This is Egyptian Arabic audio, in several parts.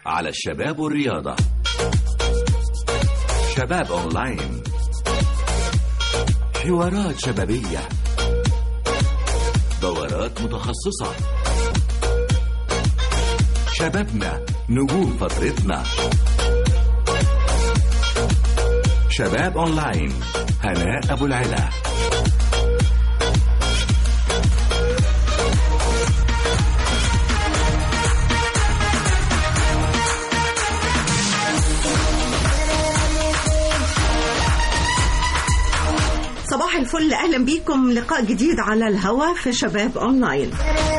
على الشباب والرياضة شباب أونلاين حوارات شبابية دورات متخصصة شبابنا نجوم فترتنا شباب أونلاين هناء أبو العلا صباح الفل اهلا بيكم لقاء جديد على الهوا في شباب اونلاين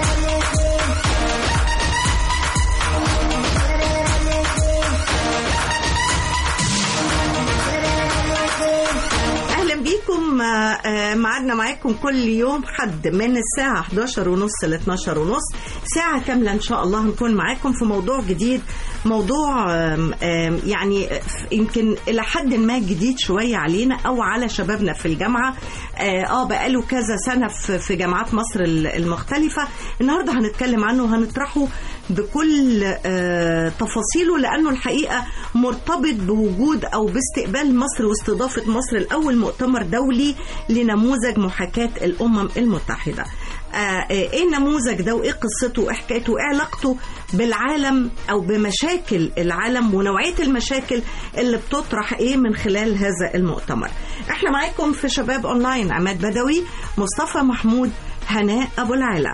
اهلا بيكم آه، آه، ميعادنا معاكم كل يوم حد من الساعه 11 ونص ل 12 ونص ساعه كامله ان شاء الله هنكون معاكم في موضوع جديد موضوع آم، آم، يعني يمكن الى حد ما جديد شويه علينا او على شبابنا في الجامعه اه آه، بقاله كذا سنه في في جامعات مصر ال- المختلفه النهارده هنتكلم عنه وهنطرحه بكل آه، تفاصيله لانه الحقيقه مرتبط بوجود او باستقبال مصر واستضافه مصر الاول مؤتمر دولي لنموذج محاكاه الامم المتحده. آه، آه، ايه النموذج ده وايه قصته وايه حكايته وايه علاقته بالعالم او بمشاكل العالم ونوعيه المشاكل اللي بتطرح ايه من خلال هذا المؤتمر. احنا معاكم في شباب اونلاين عماد بدوي، مصطفى محمود، هناء ابو العلا.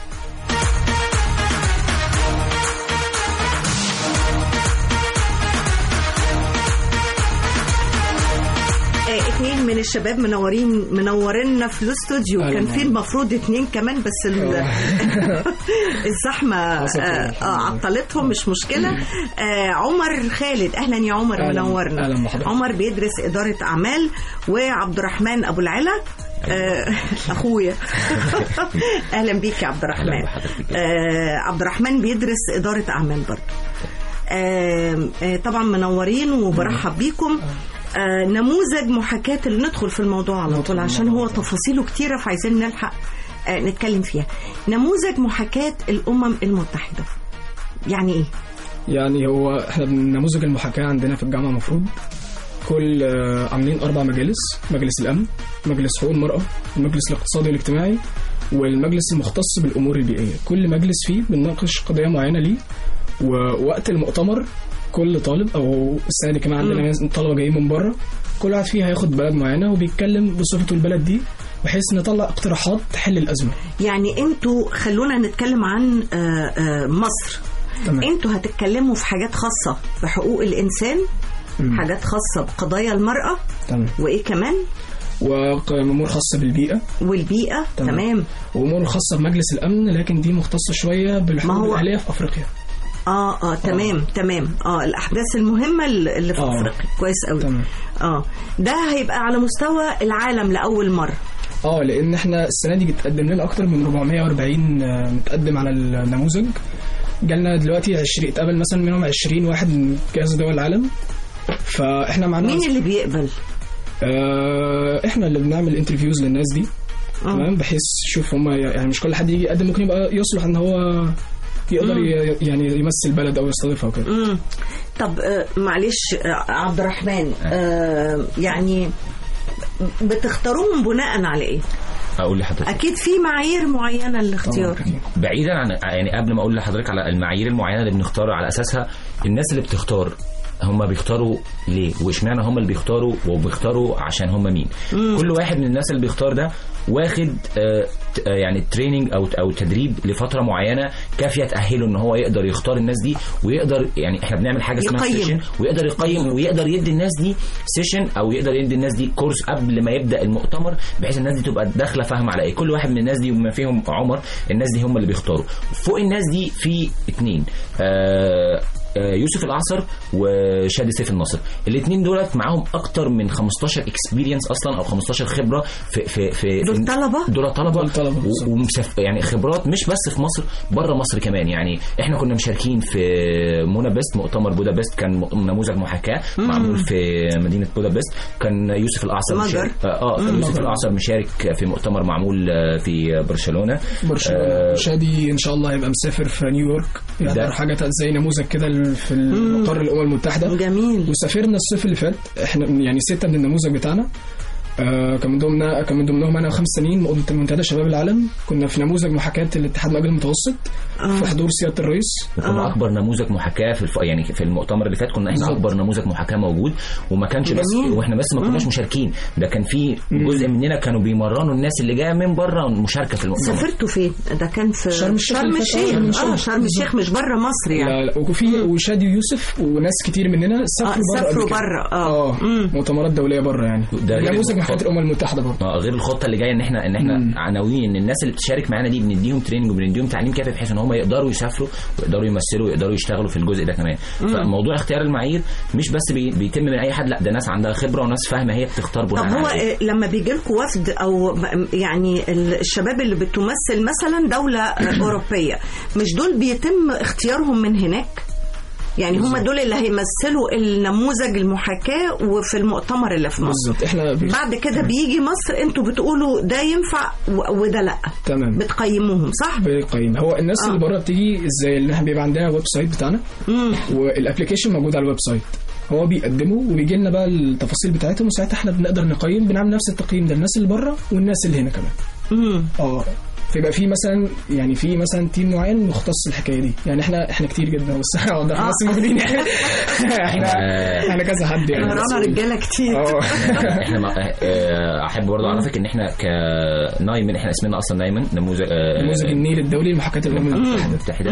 آه، اتنين من الشباب منورين منورينا في الاستوديو أهلا كان في وسهلا. المفروض اتنين كمان بس ال- الزحمه حصل خير، آه، الحمد آه، لله. عطلتهم مش مشكله آه، عمر خالد اهلا يا عمر أهلا. منورنا أهلا بحضرتك. عمر بيدرس اداره اعمال وعبد الرحمن ابو العلا آه، اخويا اهلا بيك يا عبد الرحمن أهلا بحضرتك. آه، عبد الرحمن بيدرس اداره اعمال برضه آه، آه، طبعا منورين وبرحب بيكم آه، نموذج محاكاة اللي ندخل في الموضوع على طول عشان هو تفاصيله كتيرة فعايزين نلحق آه، نتكلم فيها نموذج محاكاة الأمم المتحدة يعني إيه؟ يعني هو احنا نموذج المحاكاة عندنا في الجامعة المفروض كل آه، عاملين أربع مجالس مجلس الأمن مجلس حقوق المرأة المجلس الاقتصادي والاجتماعي والمجلس المختص بالأمور البيئية كل مجلس فيه بنناقش قضية معينة ليه ووقت المؤتمر كل طالب أو السنة دي كمان عندنا ناس- طلبة جايين من بره كل واحد فيه هياخد بلد معينة وبيتكلم بصفته البلد دي بحيث نطلع اقتراحات تحل الأزمة يعني أنتوا خلونا نتكلم عن آه، آه، مصر تمام أنتوا هتتكلموا في حاجات خاصة بحقوق الإنسان مم. حاجات خاصة بقضايا المرأة تمام وإيه كمان؟ وأمور خاصة بالبيئة والبيئة تمام. تمام وامور خاصه بمجلس الامن لكن دي مختصه شويه ما بالحروب هو- الاهليه في افريقيا اه اه تمام تمام اه الاحداث المهمه اللي في آه. افريقيا كويس قوي تمام اه ده هيبقى على مستوى العالم لاول مره اه لان احنا السنه دي بتقدم لنا اكتر من 440 آه، متقدم على النموذج جالنا دلوقتي 20 اتقبل مثلا منهم 20 واحد من كذا دول العالم فاحنا معانا مين اللي بيقبل آه احنا اللي بنعمل انترفيوز للناس دي آه. تمام بحيث شوف هم يعني مش كل حد يجي يقدم ممكن يبقى يصلح ان هو يقدر ي- يعني يمثل بلد او يستضيفها وكده امم طب آه معلش آه عبد الرحمن آه يعني بتختاروهم بناء على ايه اقول لحضرتك اكيد في معايير معينه للاختيار طبعاً. بعيدا عن يعني قبل ما اقول لحضرتك على المعايير المعينه اللي بنختار على اساسها الناس اللي بتختار هم بيختاروا ليه واشمعنى هم اللي بيختاروا وبيختاروا عشان هم مين كل واحد من الناس اللي بيختار ده واخد آه ت- آه، يعني تريننج او او تدريب لفتره معينه كافيه تاهله ان هو يقدر يختار الناس دي ويقدر يعني احنا بنعمل حاجه اسمها يقيم. سيشن ويقدر يقيم ويقدر يدي الناس دي سيشن او يقدر يدي الناس دي كورس قبل ما يبدا المؤتمر بحيث الناس دي تبقى داخله فاهمه على ايه كل واحد من الناس دي وما فيهم عمر الناس دي هم اللي بيختاروا فوق الناس دي في اتنين آه آه، يوسف العصر وشادي سيف الناصر الاثنين دولت معاهم اكتر من 15 اكسبيرينس اصلا او 15 خبره في في في دول في- طلبة؟ دول طلبه دول طلبة، و- بالظبط. ومسف يعني خبرات مش بس في مصر بره مصر كمان يعني احنا كنا مشاركين في بودابست مؤتمر بودابست كان م- نموذج محاكاه معمول في مدينه بودابست كان يوسف الاعصر مجر. مشارك اه كان يوسف الاعصر مشارك في مؤتمر معمول آه، في برشلونه برشلونه آه، شادي ان شاء الله هيبقى مسافر في نيويورك ده- يحضر حاجه زي نموذج كده ال- في مقر الامم المتحده جميل وسافرنا الصيف اللي فات احنا يعني سته من النموذج بتاعنا آه كان من ضمننا كان من ضمنهم انا وخمس سنين مقدمه منتدى شباب العالم كنا في نموذج محاكاه الاتحاد المجري المتوسط في حضور سياده الرئيس وكنا اكبر نموذج محاكاه في الف... يعني في المؤتمر اللي فات كنا احنا بالظبط. اكبر نموذج محاكاه موجود وما كانش بس جميل. واحنا بس ما كناش مشاركين ده كان في جزء مننا كانوا بيمرنوا الناس اللي جايه من بره مشاركه في المؤتمر سافرتوا فين؟ ده كان في شرم الشيخ شرم اللي فات. الشيخ شرم الشيخ. اه شرم الشيخ مش بره مصر يعني لا لا وفي وشادي يوسف وناس كتير مننا آه، سافروا بره سافروا قبل كده. بره اه اه مم. مؤتمرات دوليه بره يعني ده غير نموذج محاكاه الخط- الامم المتحده برضه اه غير الخطه اللي جايه ان احنا ان احنا عناوين ان الناس اللي بتشارك معانا دي بنديهم تريننج وبنديهم تعليم كافي بحيث ان هم يقدروا يسافروا ويقدروا يمثلوا ويقدروا يشتغلوا في الجزء ده كمان فموضوع اختيار المعايير مش بس بي بيتم من اي حد لا ده ناس عندها خبره وناس فاهمه هي بتختار بناء طب هو على إيه. آه، لما بيجي لكم وفد او م- يعني ال- الشباب اللي بتمثل مثلا دوله آه، اوروبيه مش دول بيتم اختيارهم من هناك يعني هم دول اللي هيمثلوا النموذج المحاكاه وفي المؤتمر اللي في مصر بالظبط احنا بي... بعد كده بيجي مصر انتوا بتقولوا ده ينفع و- وده لا تمام بتقيموهم صح؟ بقيم هو الناس آه. اللي بره بتيجي ازاي ان احنا بيبقى عندنا ويب سايت بتاعنا مم. والابلكيشن موجود على الويب سايت هو بيقدمه وبيجي لنا بقى التفاصيل بتاعتهم وساعتها احنا بنقدر نقيم بنعمل نفس التقييم ده الناس اللي بره والناس اللي هنا كمان مم. اه فيبقى في مثلا يعني في مثلا تيم معين مختص الحكايه دي يعني احنا احنا كتير جدا بس اه ده احنا بس موجودين يعني احنا احنا كذا حد يعني ورانا رجاله كتير اه احنا ما آه، احب برضه اعرفك ان احنا كنايمن احنا اسمنا اصلا نايمن نموذج آه، نموذج النيل الدولي لمحاكاه الامم المتحده المتحدة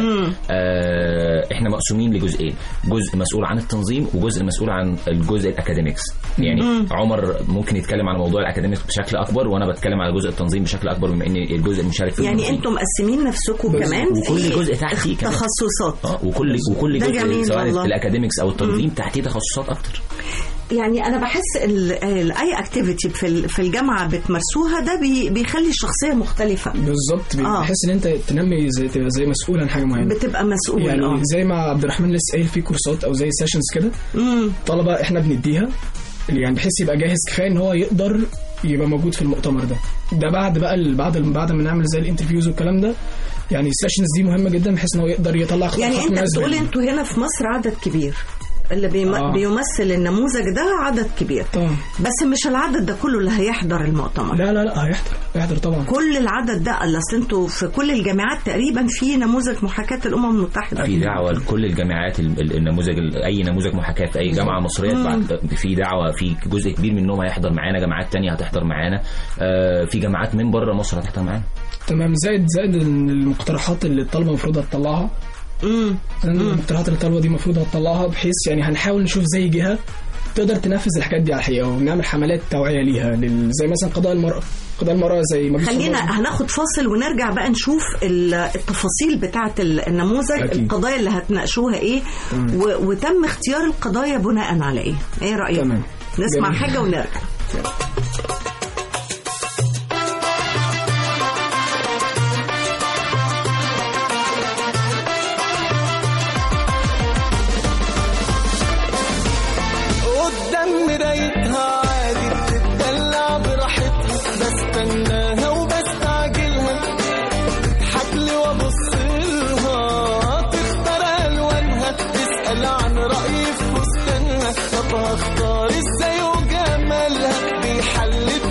آه احنا مقسومين لجزئين جزء مسؤول عن التنظيم وجزء مسؤول عن الجزء الاكاديميكس يعني عمر ممكن يتكلم عن موضوع الاكاديميكس بشكل اكبر وانا بتكلم على جزء التنظيم بشكل اكبر بما ان الجزء المشارك في يعني التنظيم. انتم مقسمين نفسكم كمان وكل في جزء تحتيه كمان. تخصصات اه وكل وكل ده جزء جميل سواء والله. الاكاديميكس او التنظيم تحتيه تخصصات اكتر يعني انا بحس ال- ال- اي اكتيفيتي في ال- في الجامعه بتمارسوها ده بي- بيخلي الشخصيه مختلفه بالظبط آه. بحس ان انت تنمي زي تبقى زي مسؤول عن حاجه معينه بتبقى مسؤول يعني اه زي ما عبد الرحمن لسه قايل في كورسات او زي سيشنز كده مم. طلبه احنا بنديها يعني بحيث يبقى جاهز كفايه ان هو يقدر يبقى موجود في المؤتمر ده ده بعد بقى ال- بعد بعد ما نعمل زي الانترفيوز والكلام ده يعني السيشنز دي مهمه جدا بحيث ان هو يقدر يطلع يعني اقتراحات انت مناسبة بتقول ليه. انتوا هنا في مصر عدد كبير اللي بيم... آه. بيمثل النموذج ده عدد كبير طبعا بس مش العدد ده كله اللي هيحضر المؤتمر لا لا لا هيحضر هيحضر طبعا كل العدد ده اللي اصل انتوا في كل الجامعات تقريبا في نموذج محاكاه الامم المتحده في دعوه لكل الجامعات ال- ال- النموذج ال- اي نموذج محاكاه في اي جامعه مصريه بعد في دعوه في جزء كبير منهم هيحضر معانا جامعات تانية هتحضر معانا آه، في جامعات من بره مصر هتحضر معانا تمام زائد زائد المقترحات اللي الطلبه المفروض هتطلعها امم لأن المقترحات اللي الطلبه دي المفروض هتطلعها بحيث يعني هنحاول نشوف زي جهه تقدر تنفذ الحاجات دي على الحقيقه ونعمل حملات توعيه ليها لل... زي مثلا قضاء المراه قضاء المراه زي مجلس خلينا الأمراء. هناخد فاصل ونرجع بقى نشوف ال- التفاصيل بتاعه ال- النموذج أكيد. القضايا اللي هتناقشوها ايه و... وتم اختيار القضايا بناء على ايه ايه رايك تمام. نسمع جميل. حاجه ونرجع قدام مرايتها عادي بتتدلع براحتها بستناها وبستعجلها تضحك لي وابص لها تختار الوانها تسال عن رايي في فستانها طب هختار ازاي وجمالها بيحل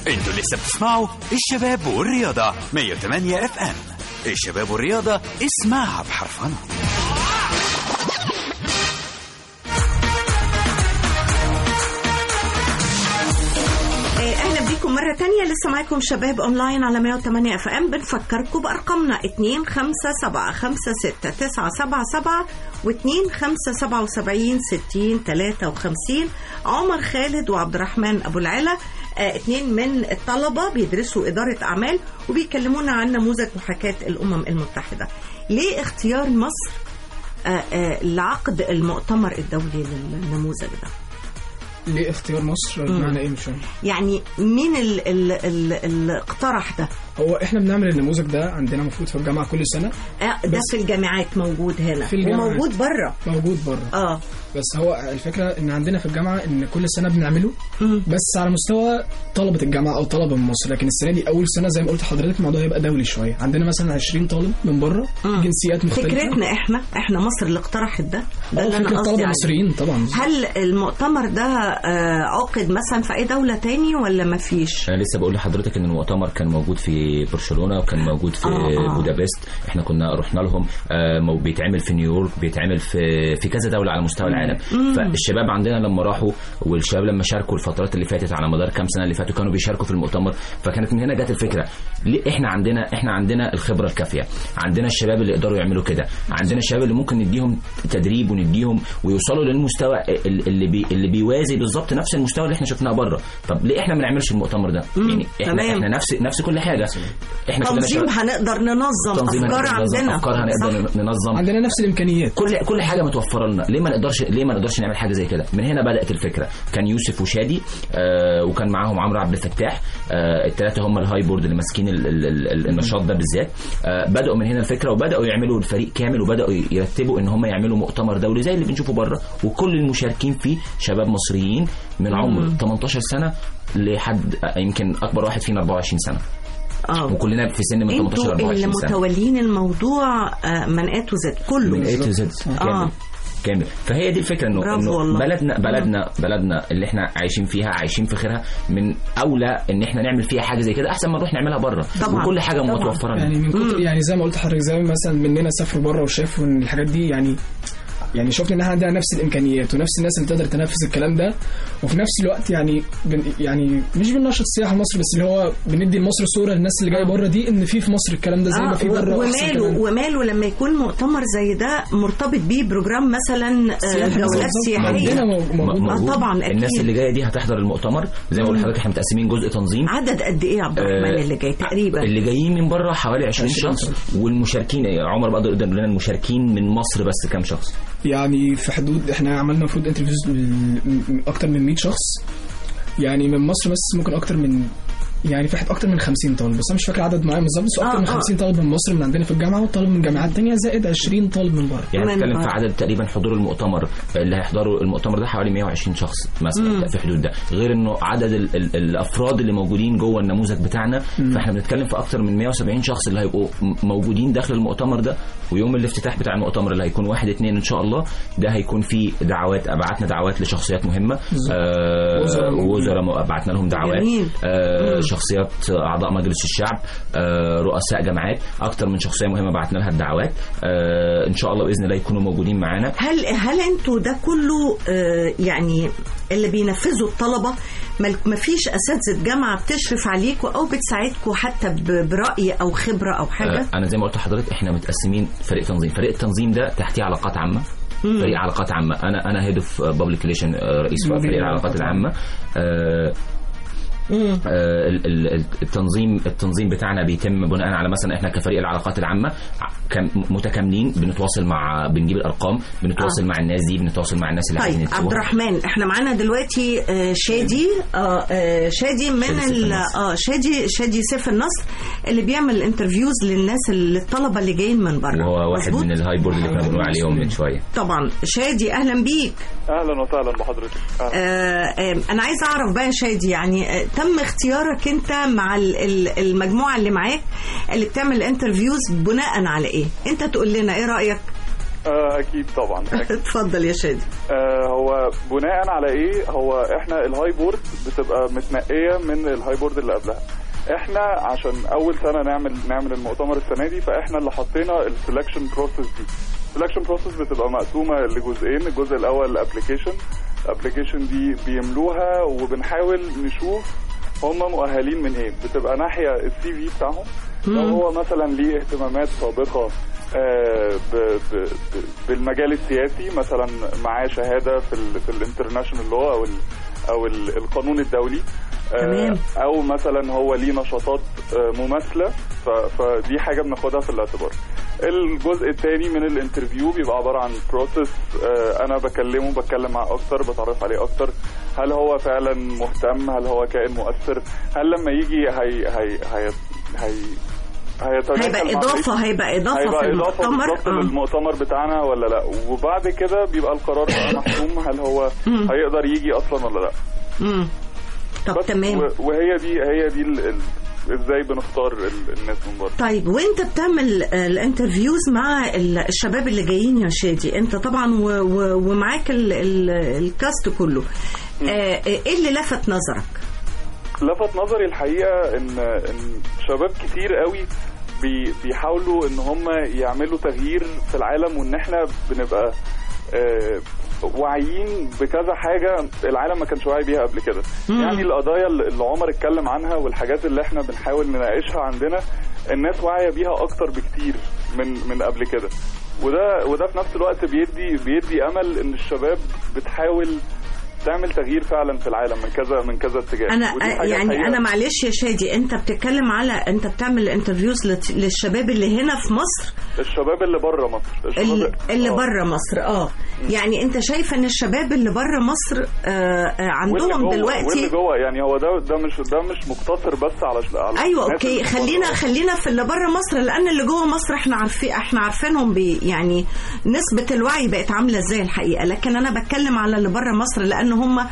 انتوا لسه بتسمعوا الشباب والرياضة 108 اف ام الشباب والرياضة اسمعها بحرفنة آه، اهلا بيكم مرة تانية لسه معاكم شباب اونلاين على 108 اف ام بنفكركم بارقامنا 2 5 7 5 6 9 7 7 و2 5 77 60 53 عمر خالد وعبد الرحمن ابو العلا آه، اتنين من الطلبة بيدرسوا إدارة أعمال وبيكلمونا عن نموذج محاكاة الأمم المتحدة ليه اختيار مصر آه، آه، لعقد المؤتمر الدولي للنموذج ده ليه اختيار مصر بمعنى ايه مش فاهم يعني مين ال- ال- ال- اللي اقترح ده هو احنا بنعمل النموذج ده عندنا المفروض في الجامعه كل سنه آه، ده في الجامعات موجود هنا في الجامعات. وموجود بره موجود بره اه بس هو الفكره ان عندنا في الجامعه ان كل سنه بنعمله مم. بس على مستوى طلبه الجامعه او طلبه من مصر لكن السنه دي اول سنه زي ما قلت لحضرتك الموضوع هيبقى دولي شويه عندنا مثلا 20 طالب من بره مم. جنسيات مختلفه فكرتنا احنا احنا مصر اللي اقترحت ده ده اه اللي انا فكره قصدي طلبه عليه مصريين طبعا هل المؤتمر ده آه، عقد مثلا في اي دولة تاني ولا ما فيش؟ انا لسه بقول لحضرتك ان المؤتمر كان موجود في برشلونه وكان موجود في آه، آه. بودابست احنا كنا رحنا لهم آه، مو- بيتعمل في نيويورك بيتعمل في في كذا دوله على مستوى العالم فالشباب عندنا لما راحوا والشباب لما شاركوا الفترات اللي فاتت على مدار كام سنه اللي فاتوا كانوا بيشاركوا في المؤتمر فكانت من هنا جت الفكره ليه احنا عندنا احنا عندنا الخبره الكافيه عندنا الشباب اللي يقدروا يعملوا كده عندنا الشباب اللي ممكن نديهم تدريب ونديهم ويوصلوا للمستوى ال- اللي بي اللي بيوازي بالظبط نفس المستوى اللي احنا شفناه بره طب ليه احنا ما نعملش المؤتمر ده يعني احنا تمام. احنا نفس نفس كل حاجه احنا كلنا تنظيم شباب. هنقدر ننظم تنظيم افكار هنقدر ننظم عندنا افكار هنقدر صح؟ ننظم عندنا نفس الامكانيات كل كل حاجه متوفره لنا ليه ما نقدرش ليه ما نقدرش نعمل حاجه زي كده من هنا بدات الفكره كان يوسف وشادي آه وكان معاهم عمرو عبد الفتاح آه الثلاثه هم الهاي بورد اللي ماسكين ال- ال- ال- النشاط ده بالذات آه بداوا من هنا الفكره وبداوا يعملوا الفريق كامل وبداوا يرتبوا ان هم يعملوا مؤتمر دولي زي اللي بنشوفه بره وكل المشاركين فيه شباب مصريين من عمر 18 سنه لحد آه، يمكن اكبر واحد فينا 24 سنه اه وكلنا في سن من 18 ل انتوا اللي 24 سنه متولين الموضوع آه، من A to Z كله من A to Z كامل آه. كامل فهي دي الفكره انه برافو انه والله. بلدنا بلدنا بلدنا اللي احنا عايشين فيها عايشين في خيرها من اولى ان احنا نعمل فيها حاجه زي كده احسن ما نروح نعملها بره طبعاً. وكل حاجه طبعاً. متوفره لنا يعني من كتر يعني زي ما قلت لحضرتك زي مثلا مننا سافروا بره وشافوا ان الحاجات دي يعني يعني شفنا ان احنا عندنا نفس الامكانيات ونفس الناس اللي تقدر تنفذ الكلام ده وفي نفس الوقت يعني بن يعني مش بننشط السياحه في مصر بس اللي هو بندي لمصر صوره للناس اللي جايه بره دي ان في في مصر الكلام ده زي ما آه في بره و- وأحسن وماله كمان. وماله لما يكون مؤتمر زي ده مرتبط بيه بروجرام مثلا آه، سياحي جولات بالظبط. سياحيه عندنا مو- موجود آه، طبعاً، أكيد. الناس اللي جايه دي هتحضر المؤتمر زي ما بقول لحضرتك احنا متقسمين جزء تنظيم عدد قد ايه يا عبد الرحمن آه، اللي جاي تقريبا اللي جايين من بره حوالي 20 20 شخص والمشاركين عمر بقدر يقدر يقول لنا المشاركين من مصر بس كام شخص يعني في حدود احنا عملنا المفروض انترفيوز اكتر من 100 شخص يعني من مصر بس ممكن اكتر من يعني في حد اكتر من 50 طالب بس انا مش فاكر عدد معين بالظبط بس آه، اكتر من آه. 50 طالب من مصر من عندنا في الجامعه وطالب من جامعات تانية زائد 20 طالب من بره يعني من بنتكلم في بره. عدد تقريبا حضور المؤتمر اللي هيحضروا المؤتمر ده حوالي 120 شخص مثلا في حدود ده غير انه عدد ال ال الافراد اللي موجودين جوه النموذج بتاعنا فاحنا بنتكلم في اكتر من 170 شخص اللي هيبقوا م- موجودين داخل المؤتمر ده ويوم الافتتاح بتاع المؤتمر اللي هيكون واحد اتنين ان شاء الله ده هيكون فيه دعوات ابعتنا دعوات لشخصيات مهمه آه وزراء موجودين. وزراء بعتنا لهم دعوات جميل. آه شخصيات اعضاء مجلس الشعب آه رؤساء جامعات اكتر من شخصيه مهمه بعتنا لها الدعوات آه ان شاء الله باذن الله يكونوا موجودين معانا هل هل انتوا ده كله آه، يعني اللي بينفذوا الطلبه ما ما فيش اساتذه جامعه بتشرف عليكم او بتساعدكم حتى ب- براي او خبره او حاجه آه، انا زي ما قلت لحضرتك احنا متقسمين فريق تنظيم فريق التنظيم ده تحتيه علاقات عامه فريق علاقات عامه انا انا هيد اوف بابليك ريليشن رئيس مدير فريق العلاقات العلاقات العامه آه، مم. آه، ال- ال- التنظيم التنظيم بتاعنا بيتم بناء على مثلا احنا كفريق العلاقات العامه ع- كم- متكاملين بنتواصل مع بنجيب الارقام بنتواصل آه. مع الناس دي بنتواصل مع الناس اللي عايزين طيب عبد يكتبوها. الرحمن احنا معانا دلوقتي آه، شادي آه، آه، شادي من شادي سيف ال- النصر. اه شادي شادي سيف النصر اللي بيعمل انترفيوز للناس اللي الطلبه اللي جايين من بره وهو واحد مظبوط؟ من الهاي بورد اللي كنا بنقول عليهم من شويه طبعا شادي اهلا بيك اهلا وسهلا بحضرتك أهلاً. آه، آه، انا عايزه اعرف بقى يا شادي يعني آه، تم اختيارك انت مع ال- ال- المجموعه اللي معاك اللي بتعمل انترفيوز بناء على ايه انت تقول لنا ايه رايك آه اكيد طبعا أكيد. اتفضل يا شادي آه هو بناء على ايه هو احنا الهاي بورد بتبقى متنقيه من الهاي بورد اللي قبلها احنا عشان اول سنه نعمل نعمل المؤتمر السنه دي فاحنا اللي حطينا السلكشن بروسيس دي السلكشن بروسيس بتبقى مقسومه لجزئين الجزء الاول الابلكيشن الابلكيشن دي بيملوها وبنحاول نشوف هم مؤهلين من ايه بتبقى ناحيه السي في بتاعهم لو هو مثلا ليه اهتمامات سابقه آه، ب- ب- ب- بالمجال السياسي مثلا معاه شهاده في ال في الانترناشونال لو او ال او ال القانون الدولي آه، تمام. او مثلا هو ليه نشاطات آه، مماثله ف- فدي حاجه بناخدها في الاعتبار الجزء الثاني من الانترفيو بيبقى عباره عن بروسيس انا بكلمه بتكلم معاه اكتر بتعرف عليه اكتر هل هو فعلا مهتم هل هو كائن مؤثر هل لما يجي هي هي هي هي هيتداخل هيبقى مع اضافه هيبقى اضافه في هيبقى اضافه المؤتمر بالظبط آه. للمؤتمر بتاعنا ولا لا وبعد كده بيبقى القرار بقى محسوم هل هو مم. هيقدر يجي اصلا ولا لا مم. طب بس تمام و- وهي دي هي دي ال- ال- ازاي بنختار ال- الناس من بره طيب وانت بتعمل آه، الانترفيوز مع ال- الشباب اللي جايين يا شادي انت طبعا و- و- ومعاك ال- ال- الكاست كله آه، ايه اللي لفت نظرك لفت نظري الحقيقه ان ان شباب كتير قوي بي بيحاولوا ان هم يعملوا تغيير في العالم وان احنا بنبقى آه، واعيين بكذا حاجه العالم ما كانش واعي بيها قبل كده مم. يعني القضايا اللي اللي عمر اتكلم عنها والحاجات اللي احنا بنحاول نناقشها عندنا الناس واعيه بيها اكتر بكتير من من قبل كده وده وده في نفس الوقت بيدي بيدي امل ان الشباب بتحاول تعمل تغيير فعلا في العالم من كذا من كذا اتجاه انا ودي حاجة يعني الحقيقة انا معلش يا شادي انت بتتكلم على انت بتعمل انترفيوز للشباب اللي هنا في مصر الشباب اللي بره مصر الشباب ال- اللي آه. بره مصر اه يعني انت شايف ان الشباب اللي بره مصر آه آه واللي عندهم جوه- دلوقتي واللي جوه يعني هو ده ده مش ده مش مقتصر بس على على ايوه الناس اوكي اللي خلينا بره. خلينا في اللي بره مصر لان اللي جوه مصر احنا عارفين احنا عارفينهم بي يعني نسبه الوعي بقت عامله ازاي الحقيقه لكن انا بتكلم على اللي بره مصر لان هم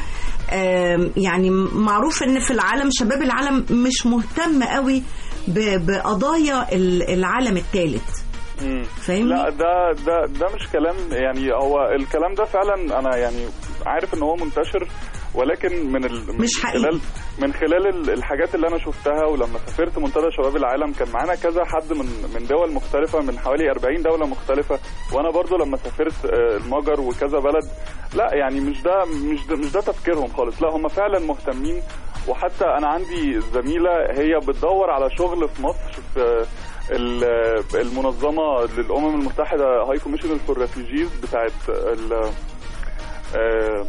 آم، يعني معروف ان في العالم شباب العالم مش مهتم قوي ب- بقضايا ال- العالم الثالث مم. فاهمني؟ لا ده ده ده مش كلام يعني هو الكلام ده فعلا انا يعني عارف ان هو منتشر ولكن من ال... من مش حقيقي. خلال من خلال ال- الحاجات اللي انا شفتها ولما سافرت منتدى شباب العالم كان معانا كذا حد من من دول مختلفه من حوالي 40 دوله مختلفه وانا برضو لما سافرت آه، المجر وكذا بلد لا يعني مش ده مش ده مش ده تفكيرهم خالص لا هم فعلا مهتمين وحتى انا عندي زميله هي بتدور على شغل في مصر في ال- المنظمه للامم المتحده هاي كوميشنر فور ريفيجيز بتاعت ال- آه،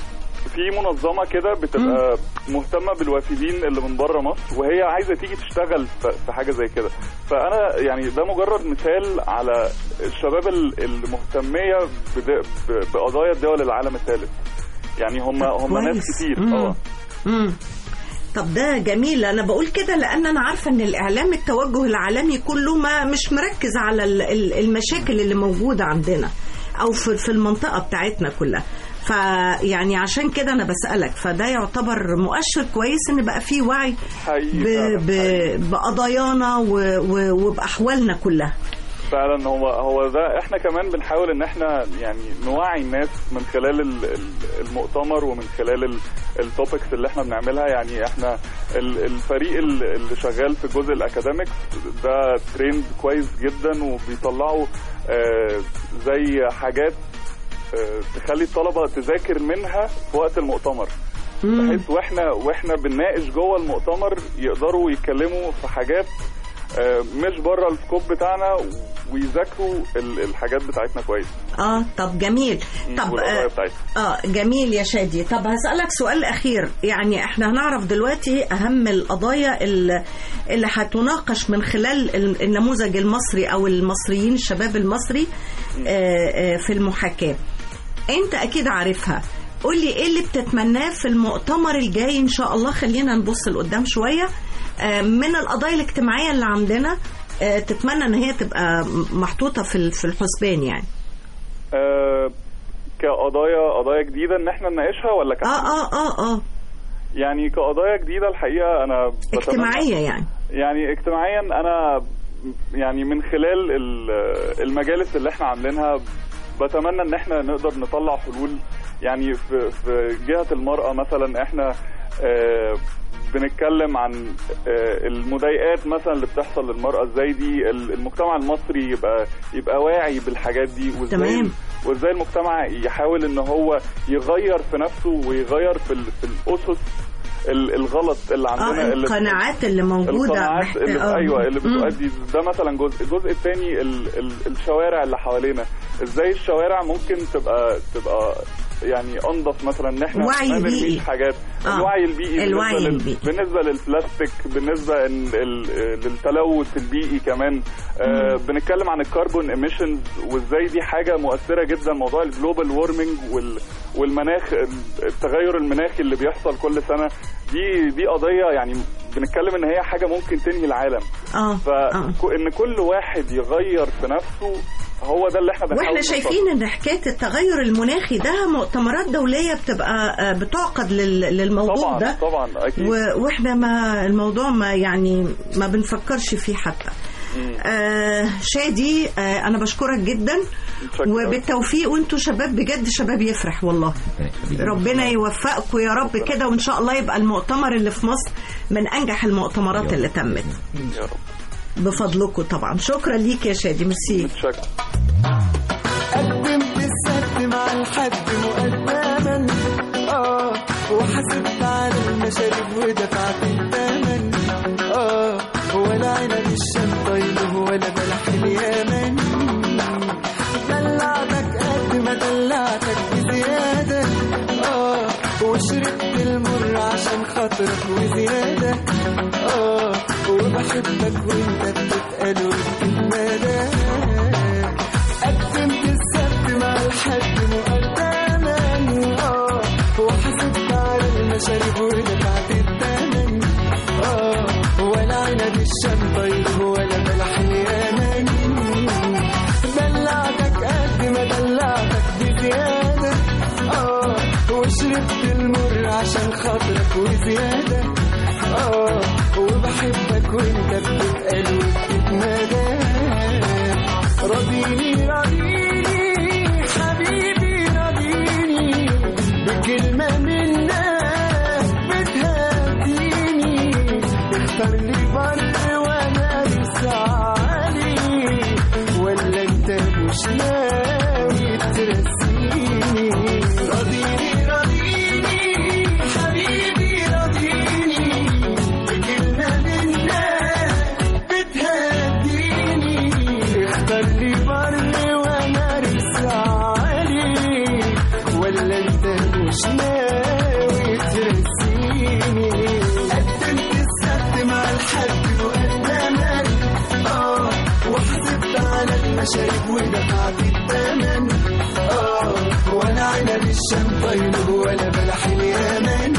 في منظمه كده بتبقى مهتمه بالوافدين اللي من بره مصر وهي عايزه تيجي تشتغل في في حاجه زي كده فانا يعني ده مجرد مثال على الشباب ال- المهتميه بد- ب- بقضايا دول العالم الثالث يعني هم هم ناس كويس. كتير مم. اه امم طب ده جميل انا بقول كده لان انا عارفه ان الاعلام التوجه العالمي كله ما مش مركز على ال- ال- المشاكل اللي موجوده عندنا او في في المنطقه بتاعتنا كلها فيعني عشان كده انا بسالك فده يعتبر مؤشر كويس ان بقى في وعي حقيقي ب فعلاً، ب حقيقي. بقضايانا و- و- وباحوالنا كلها فعلا هو هو ده احنا كمان بنحاول ان احنا يعني نوعي الناس من خلال ال- ال- المؤتمر ومن خلال التوبكس اللي احنا بنعملها يعني احنا ال- الفريق ال- اللي شغال في الجزء الاكاديميك ده تريند كويس جدا وبيطلعوا آه، زي حاجات آه، تخلي الطلبه تذاكر منها في وقت المؤتمر بحيث واحنا واحنا بنناقش جوه المؤتمر يقدروا يتكلموا في حاجات آه، مش بره السكوب بتاعنا ويذاكروا ال- الحاجات بتاعتنا كويس اه طب جميل طب والقضايا آه بتاعتنا اه جميل يا شادي طب هسألك سؤال أخير يعني احنا هنعرف دلوقتي أهم القضايا ال- اللي هتناقش من خلال ال- النموذج المصري أو المصريين الشباب المصري آه آه في المحاكاة انت أكيد عارفها قولي ايه اللي بتتمناه في المؤتمر الجاي ان شاء الله خلينا نبص لقدام شوية آه من القضايا الاجتماعية اللي عندنا آه تتمنى ان هي تبقى محطوطة في ال- في الحسبان يعني آه، كقضايا قضايا جديده ان احنا نناقشها ولا ك... اه اه اه اه يعني كقضايا جديده الحقيقه انا بتمنى- اجتماعية يعني يعني اجتماعيا انا يعني من خلال ال- المجالس اللي احنا عاملينها بتمنى ان احنا نقدر نطلع حلول يعني في في جهه المراه مثلا احنا آه، بنتكلم عن آه، المضايقات مثلا اللي بتحصل للمرأة ازاي دي ال- المجتمع المصري يبقى يبقى واعي بالحاجات دي وازاي تمام. وازاي المجتمع يحاول ان هو يغير في نفسه ويغير في ال- في الاسس ال- الغلط اللي عندنا اه اللي القناعات اللي موجوده القناعات محت- اللي آه. ايوه اللي مم. بتؤدي ده مثلا جزء الجزء الثاني ال ال الشوارع اللي حوالينا ازاي الشوارع ممكن تبقى تبقى يعني انضف مثلا ان احنا وعي ما نرميش بيئي. حاجات آه. الوعي البيئي الوعي بالنسبة لل- البيئي. بالنسبه للبلاستيك بالنسبه ال- ال- للتلوث البيئي كمان آه بنتكلم عن الكربون ايميشنز وازاي دي حاجه مؤثره جدا موضوع الجلوبال وورمنج والمناخ التغير المناخي اللي بيحصل كل سنه دي دي قضيه يعني بنتكلم ان هي حاجه ممكن تنهي العالم اه آه. فان كل واحد يغير في نفسه هو ده اللي احنا بنحاول واحنا نوصله. شايفين ان حكايه التغير المناخي ده مؤتمرات دوليه بتبقى آه، بتعقد لل- للموضوع طبعا ده طبعا اكيد و- واحنا ما الموضوع ما يعني ما بنفكرش فيه حتى آه شادي آه انا بشكرك جدا متشكر. وبالتوفيق وانتوا شباب بجد شباب يفرح والله ربنا يوفقكم يا رب كده وان شاء الله يبقى المؤتمر اللي في مصر من انجح المؤتمرات اللي تمت يا رب بفضلكم طبعا شكرا ليك يا شادي ميرسي متشكر قدمت السد مع الحد مقدما اه وحسبت على المشاريب ودفعت الثمن اه ولا عنب الشنطيل ولا بلح اليمن دلعتك قد ما دلعتك بزيادة اه وشربت المر عشان خاطرك وزيادة اه وبحبك وانت بتتقل وبتتمادى قدمت السبت مع الحد مقدما اه وحسبت على المشاريب ودفعت الثمن اه ولا عنب الشنطيل ولا بلح اليمن دلعتك قد ما دلعتك بزيادة اه وشربت المر عشان خاطرك وزيادة اه وبحبك وانت بتتقل وبتتمادى راضيني راضيني حبيبي راضيني بكلمة منك بتهديني اختار لي بر وانا لسعالي ولا انت مش ناوي ترسيني راضيني راضيني حبيبي راضيني بكلمة منك بتهديني اختار لي بر وانا رسالي ولا انت مش ناوي ترسيني قدمت السد مع الحد مقدما اه وحسبت على المشاريب ودفعت الثمن اه ولا عنب الشنطيل ولا بلح اليمن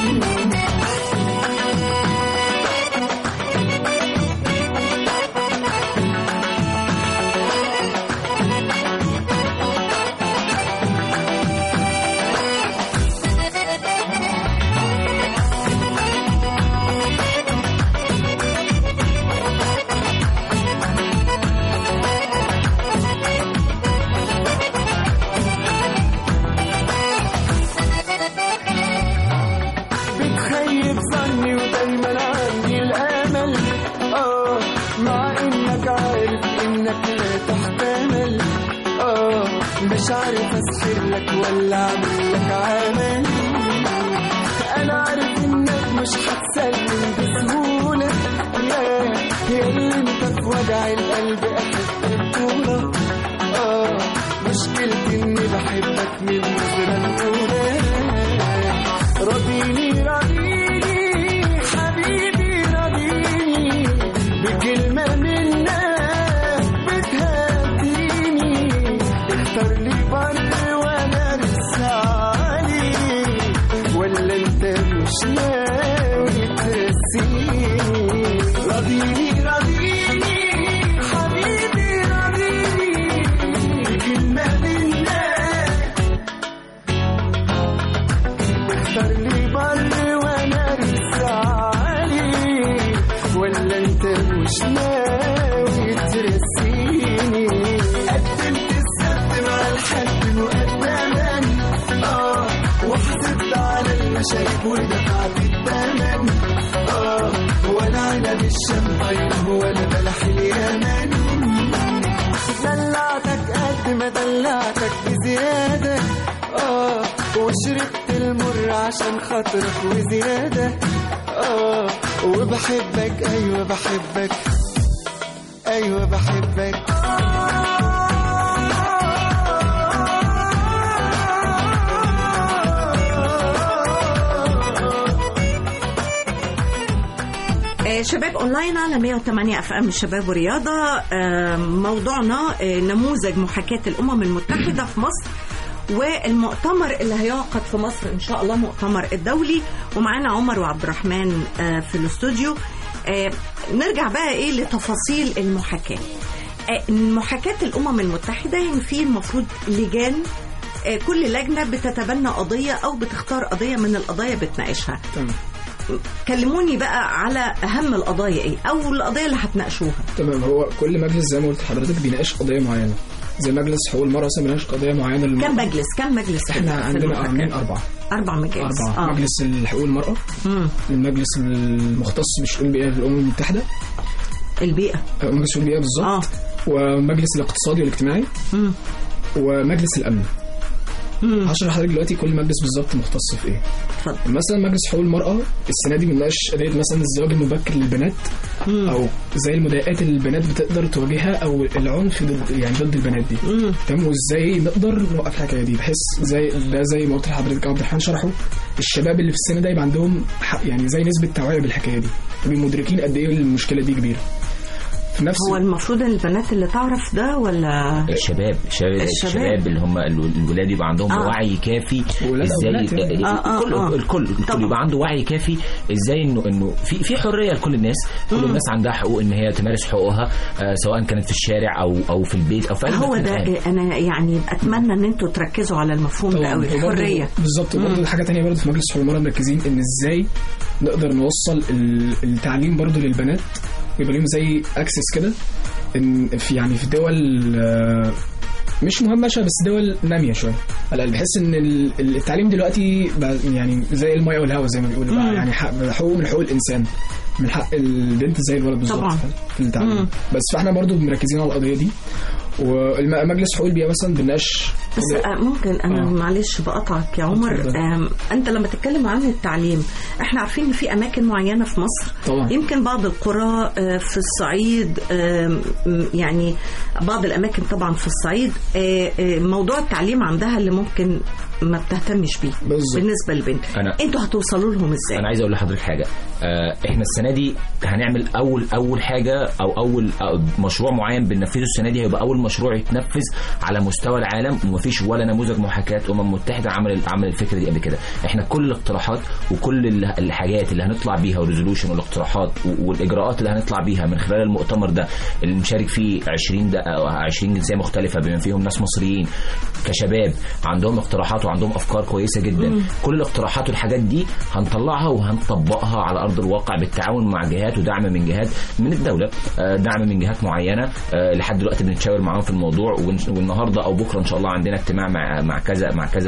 بتخيب ظني ودايما عندي الامل اه مع انك عارف انك لا تحتمل اه مش عارف اسحر لك ولا اعمل لك عمل انا عارف انك مش هتسلم بسهوله يا يا اللي انت في وجع القلب احب بطوله اه مشكلتي اني بحبك من النظره الاولى راضيني راضيني حبيبي راضيني بكلمة منك بتهديني اختار لي بر وانا رسالي ولا انت مش ناوي ترسيني راضيني راضيني حبيبي راضيني بكلمة منك اختار لي بر وانا رسالي ولا انت مش ناوي ترسيني قدمت السبت مع الحد عشانك ودفعت الثمن اه ولا عنب الشام طيب ولا بلح اليمن دلعتك قد ما دلعتك بزيادة اه وشربت المر عشان خاطرك وزيادة اه وبحبك ايوه بحبك ايوه بحبك آه، شباب اونلاين على 108 اف ام الشباب ورياضه آه، موضوعنا آه، نموذج محاكاه الامم المتحده في مصر والمؤتمر اللي هيعقد في مصر ان شاء الله مؤتمر الدولي ومعانا عمر وعبد الرحمن آه، في الاستوديو آه، نرجع بقى ايه لتفاصيل المحاكاه آه، محاكاه الامم المتحده يعني في المفروض لجان آه، كل لجنه بتتبنى قضيه او بتختار قضيه من القضايا بتناقشها تمام كلموني بقى على اهم القضايا ايه او القضيه اللي هتناقشوها تمام هو كل مجلس زي ما قلت لحضرتك بيناقش قضيه معينه زي مجلس حقوق المرأة مثلا بيناقش قضيه معينه للمرأة. كم مجلس كم مجلس في- احنا في عندنا المحاكاة؟ عاملين اربعه اربع مجالس اربعه آه. مجلس حقوق المرأة مم. المجلس المختص بشؤون البيئه في الامم المتحده البيئه أو مجلس شؤون البيئه بالظبط اه ومجلس الاقتصادي والاجتماعي مم. ومجلس الامن مم. هشرح لحضرتك دلوقتي كل مجلس بالظبط مختص في ايه اتفضل مثلا مجلس حقوق المرأة السنة دي بنناقش قضية مثلا الزواج المبكر للبنات مم. أو زي المضايقات اللي البنات بتقدر تواجهها أو العنف ضد يعني ضد البنات دي مم. تمام وازاي نقدر نوقف الحكايه دي بحيث زي ده زي ما قلت لحضرتك عبد الرحمن شرحه الشباب اللي في السن ده يبقى عندهم حق يعني زي نسبه توعيه بالحكايه دي يبقوا مدركين قد ايه المشكله دي كبيره في نفس هو المفروض ان البنات اللي تعرف ده ولا الشباب الشباب الشباب. الشباب اللي هم ال- الولاد يبقى عندهم آه. وعي كافي ولاد أو بنات ازاي يعني. آه، آه، الكل آه. الكل الكل طبعا. يبقى عنده وعي كافي ازاي انه انه في في حريه لكل الناس كل الناس عندها حقوق ان هي تمارس حقوقها آه، سواء كانت في الشارع او او في البيت او في اي هو مكان ده تاني. انا يعني اتمنى ان انتوا تركزوا على المفهوم ده قوي وبرضه- الحريه بالظبط وبرضه حاجه تانية برضه في مجلس حقوق المرأة مركزين ان ازاي نقدر نوصل ال- التعليم برضه للبنات ويبقى لهم زي اكسس كده ان في يعني في دول آه، مش مهمشه بس دول ناميه شويه على الأقل بحس ان ال- ال- التعليم دلوقتي بقى يعني زي الميه والهواء زي ما بيقولوا بقى يعني حق حقوق من حقوق الانسان من حق البنت زي الولد بالظبط طبعاً. في التعليم مم. بس فاحنا برضو مركزين على القضيه دي ومجلس حقوق البيئه مثلا بنناقش بس آه، ممكن انا آه. معلش بقطعك يا عمر اتفضل. آم، انت لما تتكلم عن التعليم احنا عارفين ان في اماكن معينه في مصر طبعا يمكن بعض القرى آه، في الصعيد آم، م- يعني بعض الاماكن طبعا في الصعيد آه، آه، موضوع التعليم عندها اللي ممكن ما بتهتمش بيه بالظبط. بالنسبه للبنت أنا- انتوا هتوصلوا لهم ازاي انا عايز اقول لحضرتك حاجه آه، احنا السنه دي هنعمل اول اول حاجه او اول أو مشروع معين بننفذه السنه دي هيبقى اول مشروع يتنفذ على مستوى العالم ومفيش ولا نموذج محاكاه امم متحده عمل عمل الفكره دي قبل كده احنا كل الاقتراحات وكل ال- الحاجات اللي هنطلع بيها والريزولوشن والاقتراحات و- والاجراءات اللي هنطلع بيها من خلال المؤتمر ده اللي مشارك فيه 20 ده أو 20 جنسيه مختلفه بما فيهم ناس مصريين كشباب عندهم اقتراحات وعندهم افكار كويسه جدا كل الاقتراحات والحاجات دي هنطلعها وهنطبقها على ارض الواقع بالتعاون مع جهات ودعم من جهات من الدوله آه، دعم من جهات معينه آه، لحد دلوقتي بنتشاور معاهم في الموضوع ون- والنهارده او بكره ان شاء الله عندنا اجتماع مع مع كذا مع كذا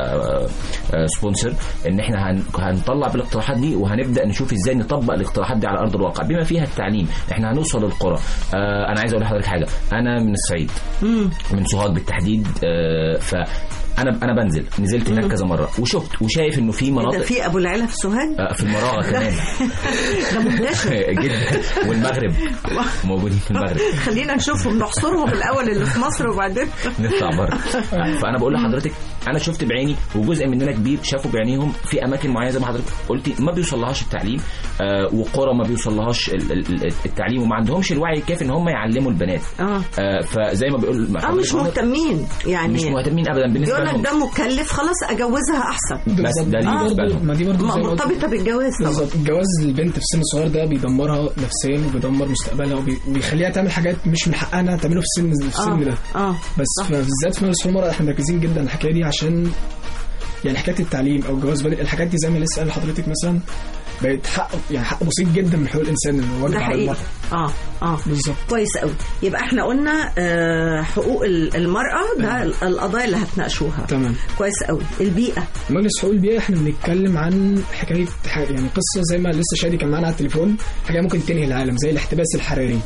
سبونسر ان احنا هن- هنطلع بالاقتراحات دي وهنبدا نشوف ازاي نطبق الاقتراحات دي على ارض الواقع بما فيها التعليم احنا هنوصل للقرى آه، انا عايز اقول لحضرتك حاجه انا من الصعيد من سوهاج بالتحديد آه، ف انا انا بنزل نزلت هناك كذا مره وشفت وشايف انه في ده مناطق في ابو العلا في سوهاج آه، في المراغه كمان ده منتشر جدا والمغرب موجودين في المغرب خلينا نشوفهم نحصرهم الاول اللي في مصر وبعدين نطلع بره فانا بقول لحضرتك انا شفت بعيني وجزء مننا كبير شافوا بعينيهم في اماكن معينه زي ما حضرتك قلتي ما بيوصلهاش التعليم آه وقرى ما بيوصلهاش ال- ال- التعليم وما عندهمش الوعي الكافي ان هم يعلموا البنات اه آه فزي ما بيقول اه مش مهتمين يعني مش مهتمين ابدا بالنسبه يقول لك لهم ده مكلف خلاص اجوزها احسن بس ده اللي دي بالنسبة برضه- لهم. ما دي برضه م- زي ما قلت مرتبطه بالجواز طبعا بالظبط الجواز للبنت في السن الصغير ده بيدمرها نفسيا وبيدمر مستقبلها وبي- وبيخليها تعمل حاجات مش من حقها انها تعمله في السن في السن ده اه بس صح. بالذات في مجلس المرأة احنا مركزين جدا على الحكايه دي عشان يعني حكايه التعليم او الجواز بدري الحاجات دي زي ما لسه قال لحضرتك مثلا بقت حق يعني حق بسيط جدا من حقوق الانسان اللي واجب ده على حقيقي المرأة اه اه بالظبط كويس قوي يبقى احنا قلنا آه حقوق ال- المرأة ده ال- القضايا اللي هتناقشوها تمام كويس قوي البيئة مجلس حقوق البيئة احنا بنتكلم عن حكاية ح- يعني قصة زي ما لسه شادي كان معانا على التليفون حاجة ممكن تنهي العالم زي الاحتباس الحراري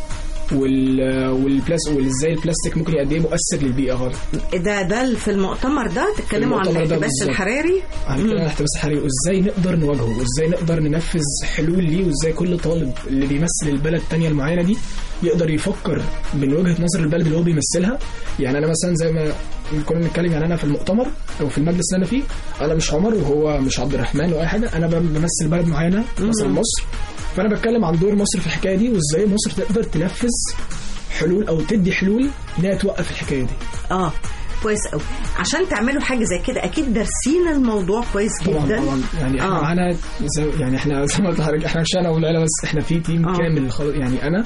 وال والبلاس وازاي البلاستيك ممكن قد ايه مؤثر للبيئة غلط ده ده في المؤتمر ده تتكلموا عن المؤتمر ده الاحتباس بالظبط. الحراري عن كده الاحتباس الحراري وازاي نقدر نواجهه وازاي نقدر ننفذ حلول ليه وازاي كل طالب اللي بيمثل البلد التانية المعينة دي يقدر يفكر من وجهة نظر البلد اللي هو بيمثلها يعني انا مثلا زي ما كنا بنتكلم يعني انا في المؤتمر او في المجلس اللي انا فيه انا مش عمر وهو مش عبد الرحمن ولا اي حاجه انا بمثل بلد معينه مثلا مصر فانا بتكلم عن دور مصر في الحكايه دي وازاي مصر تقدر تنفذ حلول او تدي حلول انها توقف الحكايه دي اه كويس قوي عشان تعملوا حاجة زي كده اكيد دارسين الموضوع كويس طبعا جدا طبعا يعني احنا آه. معانا زي يعني احنا زي ما قلت لحضرتك احنا مش انا والعيله بس احنا في تيم آه. كامل خالص يعني انا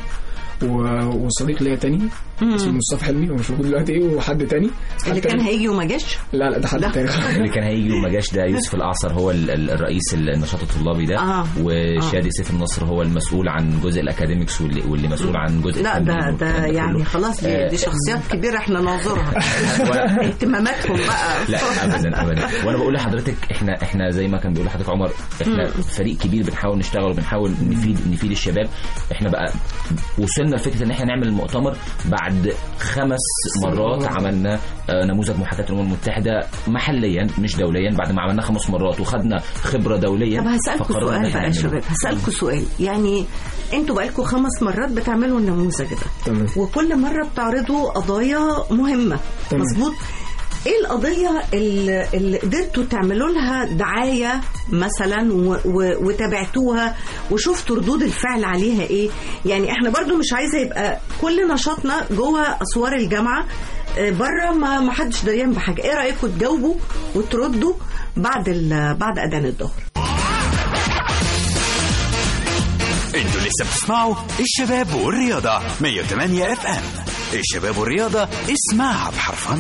و- وصديق ليا تاني اسمه مصطفى حلمي هو مش موجود دلوقتي وحد تاني اللي حتى- كان هيجي وما جاش لا لا ده حد لا. تاني اللي كان هيجي وما جاش ده يوسف الاعصر هو ال- ال- الرئيس النشاط الطلابي ده آه. وشادي سيف النصر هو المسؤول عن جزء الاكاديميكس واللي, واللي مسؤول عن جزء لا التمرين ده والكلام ده يعني كله. خلاص دي, آه، دي شخصيات كبيرة احنا ناظرها اهتماماتهم بقى لا ابدا ابدا وانا بقول لحضرتك احنا احنا زي ما كان بيقول لحضرتك عمر احنا فريق كبير بنحاول نشتغل وبنحاول نفيد نفيد الشباب احنا بقى وصلنا لفكره ان احنا نعمل المؤتمر بعد خمس مرات عملنا آه، نموذج محاكاه الامم المتحده محليا مش دوليا بعد ما عملناه خمس مرات وخدنا خبره دوليا طب هسألكوا فقررنا إن سؤال إحنا بقى يا نعمله. شباب هسألكوا سؤال يعني انتوا بقالكوا خمس مرات بتعملوا النموذج ده تمام. وكل مرة بتعرضوا قضايا مهمة تمام. مظبوط ايه القضية اللي, اللي قدرتوا تعملوا لها دعاية مثلا و و وتابعتوها وشفتوا ردود الفعل عليها ايه يعني احنا برضو مش عايزة يبقى كل نشاطنا جوه اسوار الجامعة آه، بره ما ما حدش دريان بحاجة ايه رأيكم تجاوبوا وتردوا بعد ال- بعد اذان الظهر انتوا لسه بتسمعوا الشباب والرياضة 108 اف ام الشباب والرياضة اسمعها بحرفنة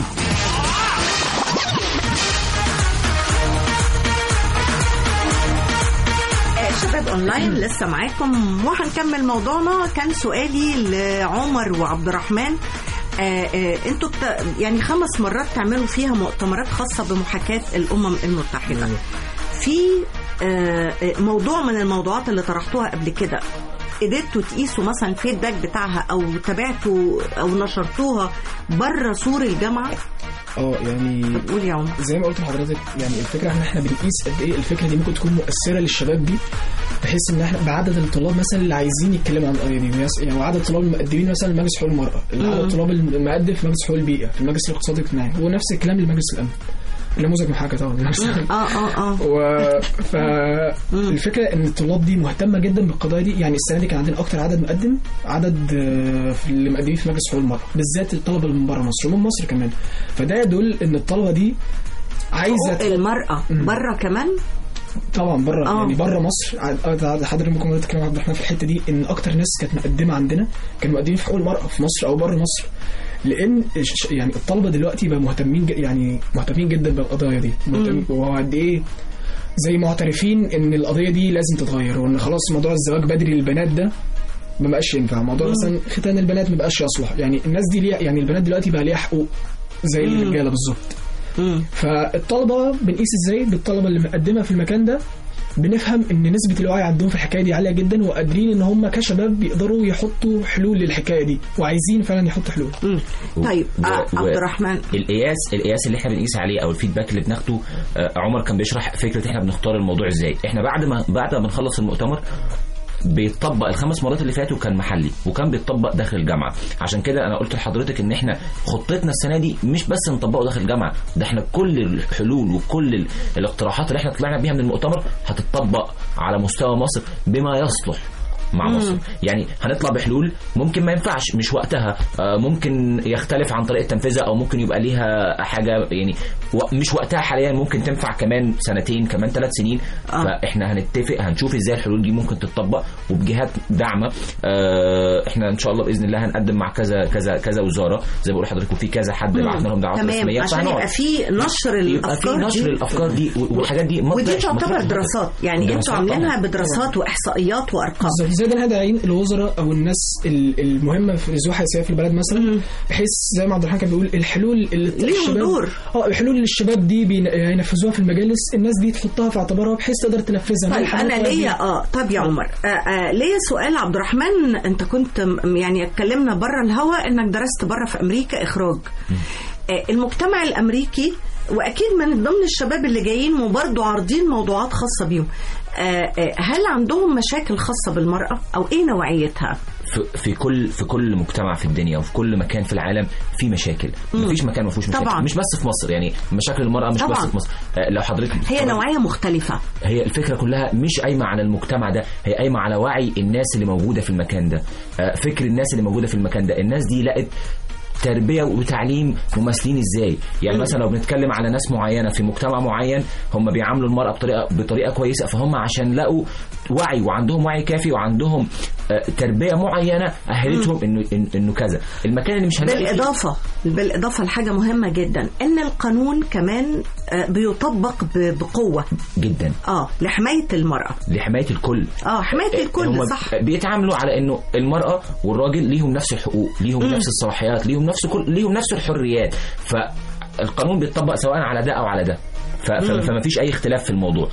شباب اونلاين لسه معاكم وهنكمل موضوعنا كان سؤالي لعمر وعبد الرحمن آه آه انتوا بت... يعني خمس مرات تعملوا فيها مؤتمرات خاصه بمحاكاه الامم المتحده في آه آه، موضوع من الموضوعات اللي طرحتوها قبل كده قدرتوا تقيسوا مثلا الفيدباك بتاعها او تابعتوا او نشرتوها بره سور الجامعه اه يعني قول يا عمر زي ما قلت لحضرتك يعني الفكره ان احنا بنقيس قد ايه الفكره دي ممكن تكون مؤثره للشباب دي بحيث ان احنا بعدد الطلاب مثلا اللي عايزين يتكلموا عن القضيه دي ويس- يعني وعدد الطلاب المقدمين مثلا لمجلس حقوق المراه عدد الطلاب المقدم في مجلس حقوق البيئه في المجلس الاقتصادي والاجتماعي هو نفس الكلام لمجلس الامن نموذج محاكاه طبعا لمجلس الامن اه اه اه و فالفكره ان الطلاب دي مهتمه جدا بالقضايا دي يعني السنه دي كان عندنا اكتر عدد مقدم عدد آه، في اللي مقدمين في مجلس حقوق المراه بالذات الطلبه اللي من بره مصر ومن مصر كمان فده يدل ان الطلبه دي عايزه حقوق المراه بره كمان طبعا بره آه. يعني بره مصر عاد- عاد- حضرتك ممكن مرة تتكلم عبد الرحمن في الحته دي ان اكتر ناس كانت مقدمه عندنا كانوا مقدمين في حقوق المراه في مصر او بره مصر لان الش- يعني الطلبه دلوقتي بقى مهتمين ج- يعني مهتمين جدا بالقضايا دي مهتمين وقد ايه زي معترفين ان القضيه دي لازم تتغير وان خلاص موضوع الزواج بدري للبنات ده ما بقاش ينفع موضوع مثلا ختان البنات ما بقاش يصلح يعني الناس دي ليها يعني البنات دلوقتي بقى ليها حقوق زي الرجاله بالظبط فالطلبه بنقيس ازاي بالطلبه اللي مقدمه في المكان ده بنفهم ان نسبه الوعي عندهم في الحكايه دي عاليه جدا وقادرين ان هم كشباب بيقدروا يحطوا حلول للحكايه دي وعايزين فعلا يحطوا حلول مم. طيب و- آه، و- عبد الرحمن القياس القياس اللي احنا بنقيس عليه او الفيدباك اللي بناخده آه، عمر كان بيشرح فكره احنا بنختار الموضوع ازاي احنا بعد ما بعد ما نخلص المؤتمر بيتطبق الخمس مرات اللي فاتوا كان محلي وكان بيتطبق داخل الجامعه عشان كده انا قلت لحضرتك ان احنا خطتنا السنه دي مش بس نطبقه داخل الجامعه ده احنا كل الحلول وكل ال- الاقتراحات اللي احنا طلعنا بيها من المؤتمر هتطبق على مستوى مصر بما يصلح مع مصر يعني هنطلع بحلول ممكن ما ينفعش مش وقتها آه، ممكن يختلف عن طريقه تنفيذها او ممكن يبقى ليها حاجه يعني و- مش وقتها حاليا ممكن تنفع كمان سنتين كمان ثلاث سنين آه. فاحنا هنتفق هنشوف ازاي الحلول دي ممكن تتطبق وبجهات داعمه آه، احنا ان شاء الله باذن الله هنقدم مع كذا كذا كذا وزاره زي ما بقول لحضرتك وفي كذا حد بعتنا لهم دعوات تمام رسميه عشان فهنقعد. يبقى في نشر يبقى في الافكار نشر دي الافكار دي والحاجات دي ما ودي تضيعش- ما تعتبر تضيعش. دراسات يعني انتوا دراسات عاملينها طبعاً. بدراسات واحصائيات وارقام بالظبط زي ده احنا داعين الوزراء او الناس ال- المهمه في ذو حيثيه في البلد مثلا بحيث زي ما عبد الرحمن كان بيقول الحلول اللي ليهم الشباب- دور. اه الحلول اللي الشباب دي بين- ينفذوها في المجالس الناس دي تحطها في اعتبارها بحيث تقدر تنفذها طيب الحاجات انا دي. ليا اه طب يا عمر آه آه ليا سؤال عبد الرحمن انت كنت م- يعني اتكلمنا بره الهوا انك درست بره في امريكا اخراج آه المجتمع الامريكي واكيد من ضمن الشباب اللي جايين وبرضه عارضين موضوعات خاصه بيهم آه آه هل عندهم مشاكل خاصه بالمراه او ايه نوعيتها في, في كل في كل مجتمع في الدنيا وفي كل مكان في العالم في مشاكل مفيش مكان ما فيهوش مشاكل طبعاً. مش بس في مصر يعني مشاكل المراه مش طبعاً. بس في مصر آه، لو حضرتك هي بتتفرج- نوعيه مختلفه هي الفكره كلها مش قايمه على المجتمع ده هي قايمه على وعي الناس اللي موجوده في المكان ده آه، فكر الناس اللي موجوده في المكان ده الناس دي لقت تربيه وتعليم مماثلين ازاي يعني مثلا لو بنتكلم على ناس معينه في مجتمع معين هم بيعاملوا المراه بطريقه بطريقه كويسه فهم عشان لقوا وعي وعندهم وعي كافي وعندهم آه، تربيه معينه اهلتهم انه إن- انه كذا المكان اللي مش هنلاقي فيه- بالإضافة بالإضافة لحاجة مهمة جدا إن القانون كمان آه، بيطبق ب- بقوة جدا اه لحماية المرأة لحمايه الكل اه حماية الكل هم صح بيتعاملوا على انه المراه والراجل ليهم نفس الحقوق ليهم نفس الصلاحيات ليهم نفس كل ليهم نفس الحريات فالقانون بيتطبق سواء على ده او على ده ف- ف- فما فيش اي اختلاف في الموضوع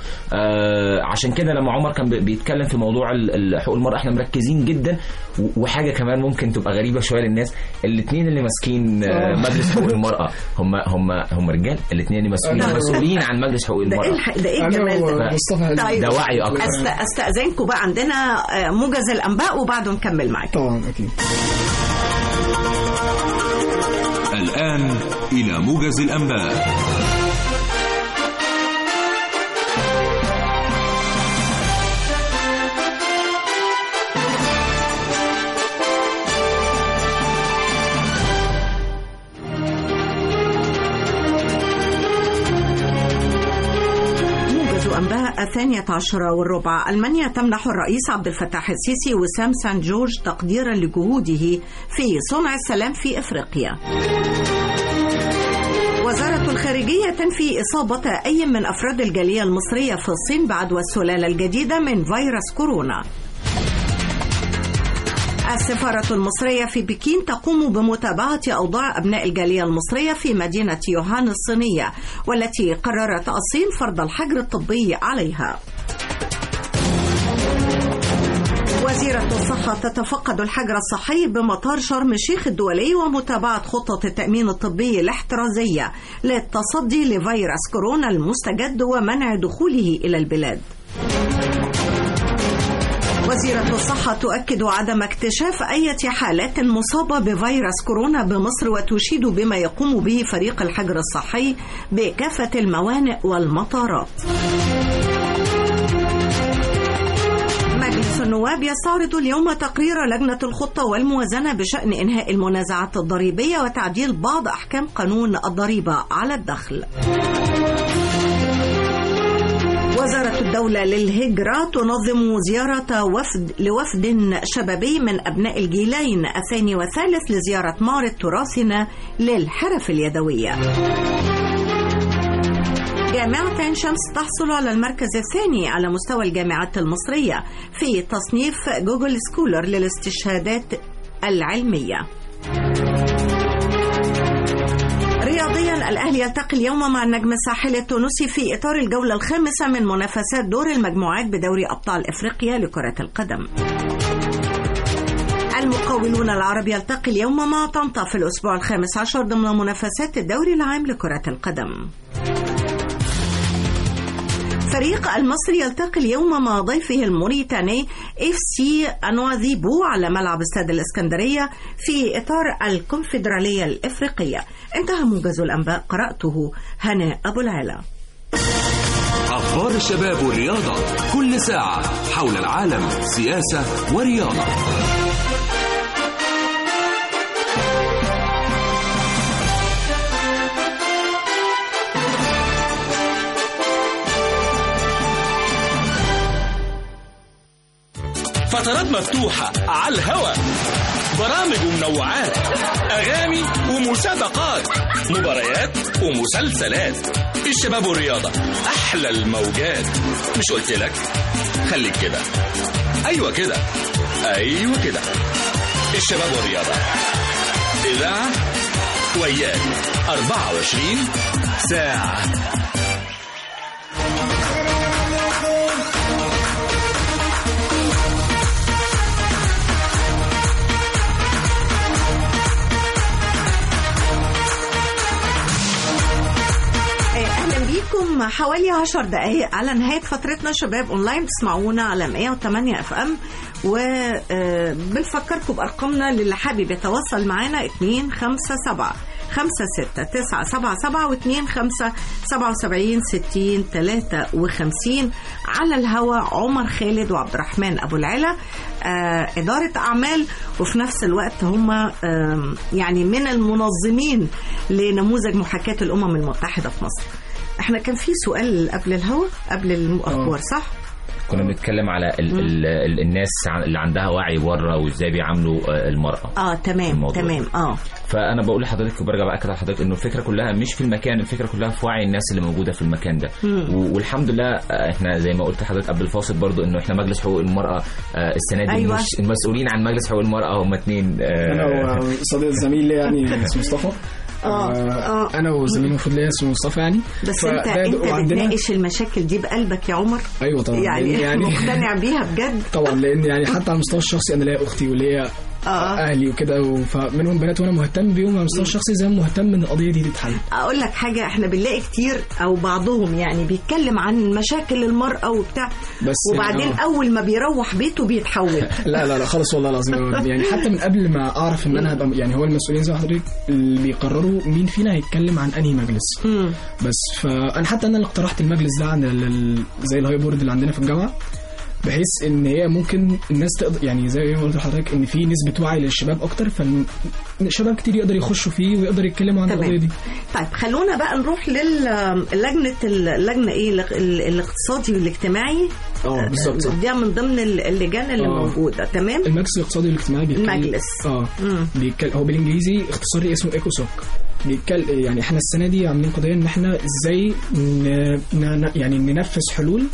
آه عشان كده لما عمر كان بي- بيتكلم في موضوع ال- ال- حقوق المراه احنا مركزين جدا و- وحاجه كمان ممكن تبقى غريبه شويه للناس الاثنين اللي ماسكين آه، مجلس حقوق المراه هم هم هم رجال الاثنين اللي مسؤولين آه. مسؤولين عن مجلس حقوق ده ايه المراه الح- ده ايه أنا الجمال ده ومصطفى هدي. طيب ده وعي أكتر. أست... استأذنكم بقى عندنا آه، موجز الأنباء وبعده نكمل معاكم طبعا اكيد الآن إلى موجز الأنباء موجز أنباء الثانية عشرة والربع ألمانيا تمنح الرئيس عبد الفتاح السيسي وسام سان جورج تقديرا لجهوده في صنع السلام في إفريقيا وزارة الخارجية تنفي إصابة أي من أفراد الجالية المصرية في الصين بعدوى السلالة الجديدة من فيروس كورونا السفارة المصرية في بكين تقوم بمتابعة أوضاع أبناء الجالية المصرية في مدينة يوهان الصينية والتي قررت الصين فرض الحجر الطبي عليها وزيرة الصحة تتفقد الحجر الصحي بمطار شرم الشيخ الدولي ومتابعة خطة التأمين الطبي الاحترازية للتصدي لفيروس كورونا المستجد ومنع دخوله إلى البلاد. وزيرة الصحة تؤكد عدم اكتشاف أي حالات مصابة بفيروس كورونا بمصر وتشيد بما يقوم به فريق الحجر الصحي بكافة الموانئ والمطارات. مجلس النواب يستعرض اليوم تقرير لجنة الخطة والموازنة بشأن إنهاء المنازعات الضريبية وتعديل بعض أحكام قانون الضريبة على الدخل. وزارة الدولة للهجرة تنظم زيارة وفد لوفد شبابي من أبناء الجيلين الثاني والثالث لزيارة معرض تراثنا للحرف اليدوية. جامعة عين شمس تحصل على المركز الثاني على مستوى الجامعات المصرية في تصنيف جوجل سكولر للاستشهادات العلمية. رياضيا الأهلي يلتقي اليوم مع النجم الساحلي التونسي في إطار الجولة الخامسة من منافسات دور المجموعات بدوري أبطال إفريقيا لكرة القدم. المقاولون العرب يلتقي اليوم مع طنطا في الأسبوع الخامس عشر ضمن منافسات الدوري العام لكرة القدم. فريق المصري يلتقي اليوم مع ضيفه الموريتاني اف سي انواذيبو على ملعب استاد الاسكندريه في اطار الكونفدراليه الافريقيه. انتهى موجز الانباء قراته هناء ابو العلا. أخبار الشباب والرياضة كل ساعة حول العالم سياسة ورياضة فترات مفتوحة على الهوا برامج ومنوعات أغاني ومسابقات مباريات ومسلسلات الشباب والرياضة أحلى الموجات مش قلت لك خليك كده أيوة كده أيوة كده الشباب والرياضة إذاعة وياك 24 ساعة اهلا بيكم حوالي 10 دقائق على نهايه فترتنا شباب اونلاين تسمعونا على 108 اف ام وبنفكركم بارقامنا للي حابب يتواصل معانا 257 5 6 9 7 7 و 2 5 77 60 53 على الهوا عمر خالد وعبد الرحمن ابو العلا آه اداره اعمال وفي نفس الوقت هم آه يعني من المنظمين لنموذج محاكاه الامم المتحده في مصر احنا كان في سؤال قبل الهوا قبل الاخبار صح؟ كنا بنتكلم على ال ال ال الناس عن- اللي عندها وعي بره وازاي بيعاملوا آه، المرأة اه تمام الموضوع. تمام اه فانا بقول لحضرتك وبرجع باكد على حضرتك انه الفكره كلها مش في المكان الفكره كلها في وعي الناس اللي موجوده في المكان ده و- والحمد لله آه، احنا زي ما قلت لحضرتك قبل الفاصل برضو انه احنا مجلس حقوق المراه آه، السنه دي أيوة. مش المسؤولين عن مجلس حقوق المراه هم اثنين انا وصديق الزميل ليا يعني اسمه مصطفى آه، آه، آه. انا وزميل المفروض ليا اسمه مصطفى يعني بس انت فده- انت وعندنا- بتناقش المشاكل دي بقلبك يا عمر ايوه طبعا يعني, لأن يعني مقتنع بيها بجد طبعا لان يعني حتى على المستوى الشخصي انا ليا اختي وليا آه. اهلي وكده و- فمنهم بنات وانا مهتم بيهم على المستوى الشخصي زي ما مهتم ان القضيه دي تتحل اقول لك حاجه احنا بنلاقي كتير او بعضهم يعني بيتكلم عن مشاكل المراه وبتاع بس وبعدين يعني آه. اول ما بيروح بيته بيتحول لا لا لا خالص والله العظيم يعني حتى من قبل ما اعرف ان انا هبقى يعني هو المسؤولين زي ما حضرتك اللي بيقرروا مين فينا هيتكلم عن انهي مجلس مم. بس فانا حتى انا اللي اقترحت المجلس ده عن ال- ال- زي الهاي بورد اللي عندنا في الجامعه بحيث ان هي ممكن الناس تقدر يعني زي ما قلت لحضرتك ان في نسبه وعي للشباب اكتر فالشباب كتير يقدر يخشوا فيه ويقدر يتكلموا عن تمام. القضيه دي طيب خلونا بقى نروح للجنه اللجنه ايه الاق- ال- الاقتصادي والاجتماعي اه بالظبط صح. دي من ضمن ال- اللجان اللي آه. موجوده تمام المجلس الاقتصادي والاجتماعي بيتكلم المجلس. اه مم. بيتكلم هو بالانجليزي اختصاري اسمه ايكوسوك بيتكلم يعني احنا السنه دي عاملين قضيه ان احنا ازاي ن... ن... يعني ننفذ حلول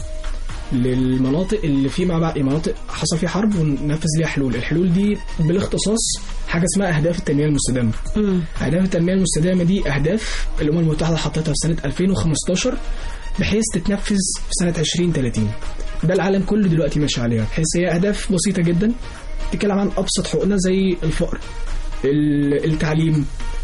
للمناطق اللي في مع بعض مناطق حصل فيها حرب وننفذ ليها حلول الحلول دي بالاختصاص حاجه اسمها اهداف التنميه المستدامه مم. اهداف التنميه المستدامه دي اهداف الامم المتحده حطتها في سنه 2015 بحيث تتنفذ في سنه 2030 ده العالم كله دلوقتي ماشي عليها بحيث هي اهداف بسيطه جدا تتكلم عن ابسط حقوقنا زي الفقر ال- التعليم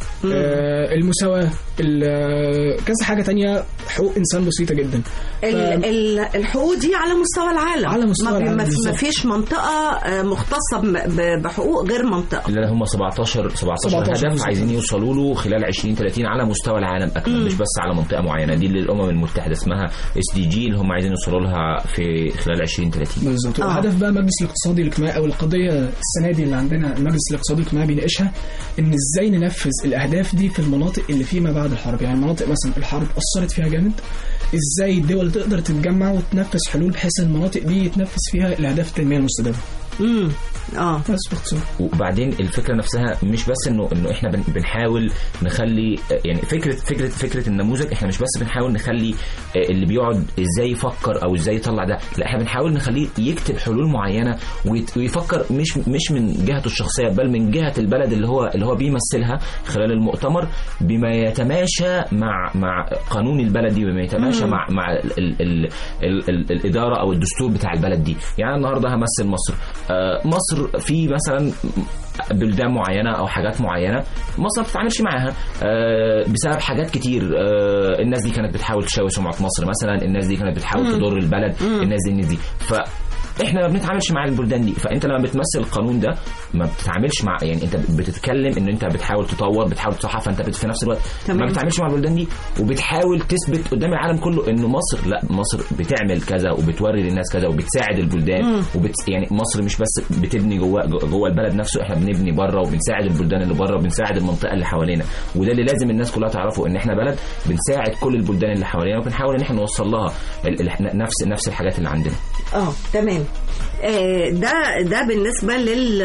آه المساواة ال- آه، كذا حاجة تانية حقوق إنسان بسيطة جدا ال- ف- ال- الحقوق دي على مستوى العالم على مستوى ما, العالم ما, ما بالظبط. فيش منطقه آه، مختصه ب- ب- بحقوق غير منطقه لا هم 17 17 17 هدف بالظبط. عايزين يوصلوا له خلال 20 30 على مستوى العالم اكمل مش بس على منطقه معينه دي اللي الامم المتحده اسمها اس دي جي اللي هم عايزين يوصلوا لها في خلال 20 30 بالظبط آه. وهدف بقى المجلس الاقتصادي الاجتماعي او القضيه السنه دي اللي عندنا المجلس الاقتصادي الاجتماعي بيناقشها ان ازاي ننفذ الاهداف دي في المناطق اللي فيما بعد الحرب يعني مناطق مثلا الحرب اثرت فيها جامد ازاي الدول تقدر تتجمع وتنفذ حلول بحيث ان المناطق دي يتنفذ فيها الاهداف التنميه المستدامه امم اه بس باختصار وبعدين الفكره نفسها مش بس انه انه احنا بن- بنحاول نخلي يعني فكره فكره فكره النموذج احنا مش بس بنحاول نخلي اللي بيقعد ازاي يفكر او ازاي يطلع ده لا احنا بنحاول نخليه يكتب حلول معينه ويت- ويفكر مش مش من جهته الشخصيه بل من جهه البلد اللي هو اللي هو بيمثلها خلال المؤتمر بما يتماشى مع مع قانون البلد دي بما يتماشى مع مع ال ال ال ال ال الاداره او الدستور بتاع البلد دي يعني أنا النهارده همثل مصر آه، مصر في مثلا بلدان معينه او حاجات معينه مصر ما بتتعاملش معاها آه، بسبب حاجات كتير آه، الناس دي كانت بتحاول تشوه سمعه مصر مثلا الناس دي كانت بتحاول تضر البلد الناس دي الناس دي ف احنا ما بنتعاملش مع البلدان دي فانت لما بتمثل القانون ده ما بتتعاملش مع يعني انت بتتكلم ان انت بتحاول تطور بتحاول تصحح فانت بت- في نفس الوقت تمام. ما بتتعاملش مع البلدان دي وبتحاول تثبت قدام العالم كله ان مصر لا مصر بتعمل كذا وبتوري للناس كذا وبتساعد البلدان وبت يعني مصر مش بس بتبني جوه جوه البلد نفسه احنا بنبني بره وبنساعد البلدان اللي بره وبنساعد المنطقه اللي حوالينا وده اللي لازم الناس كلها تعرفه ان احنا بلد بنساعد كل البلدان اللي حوالينا وبنحاول ان احنا نوصل لها ال- ال- نفس نفس الحاجات اللي عندنا اه تمام آه ده ده بالنسبه لل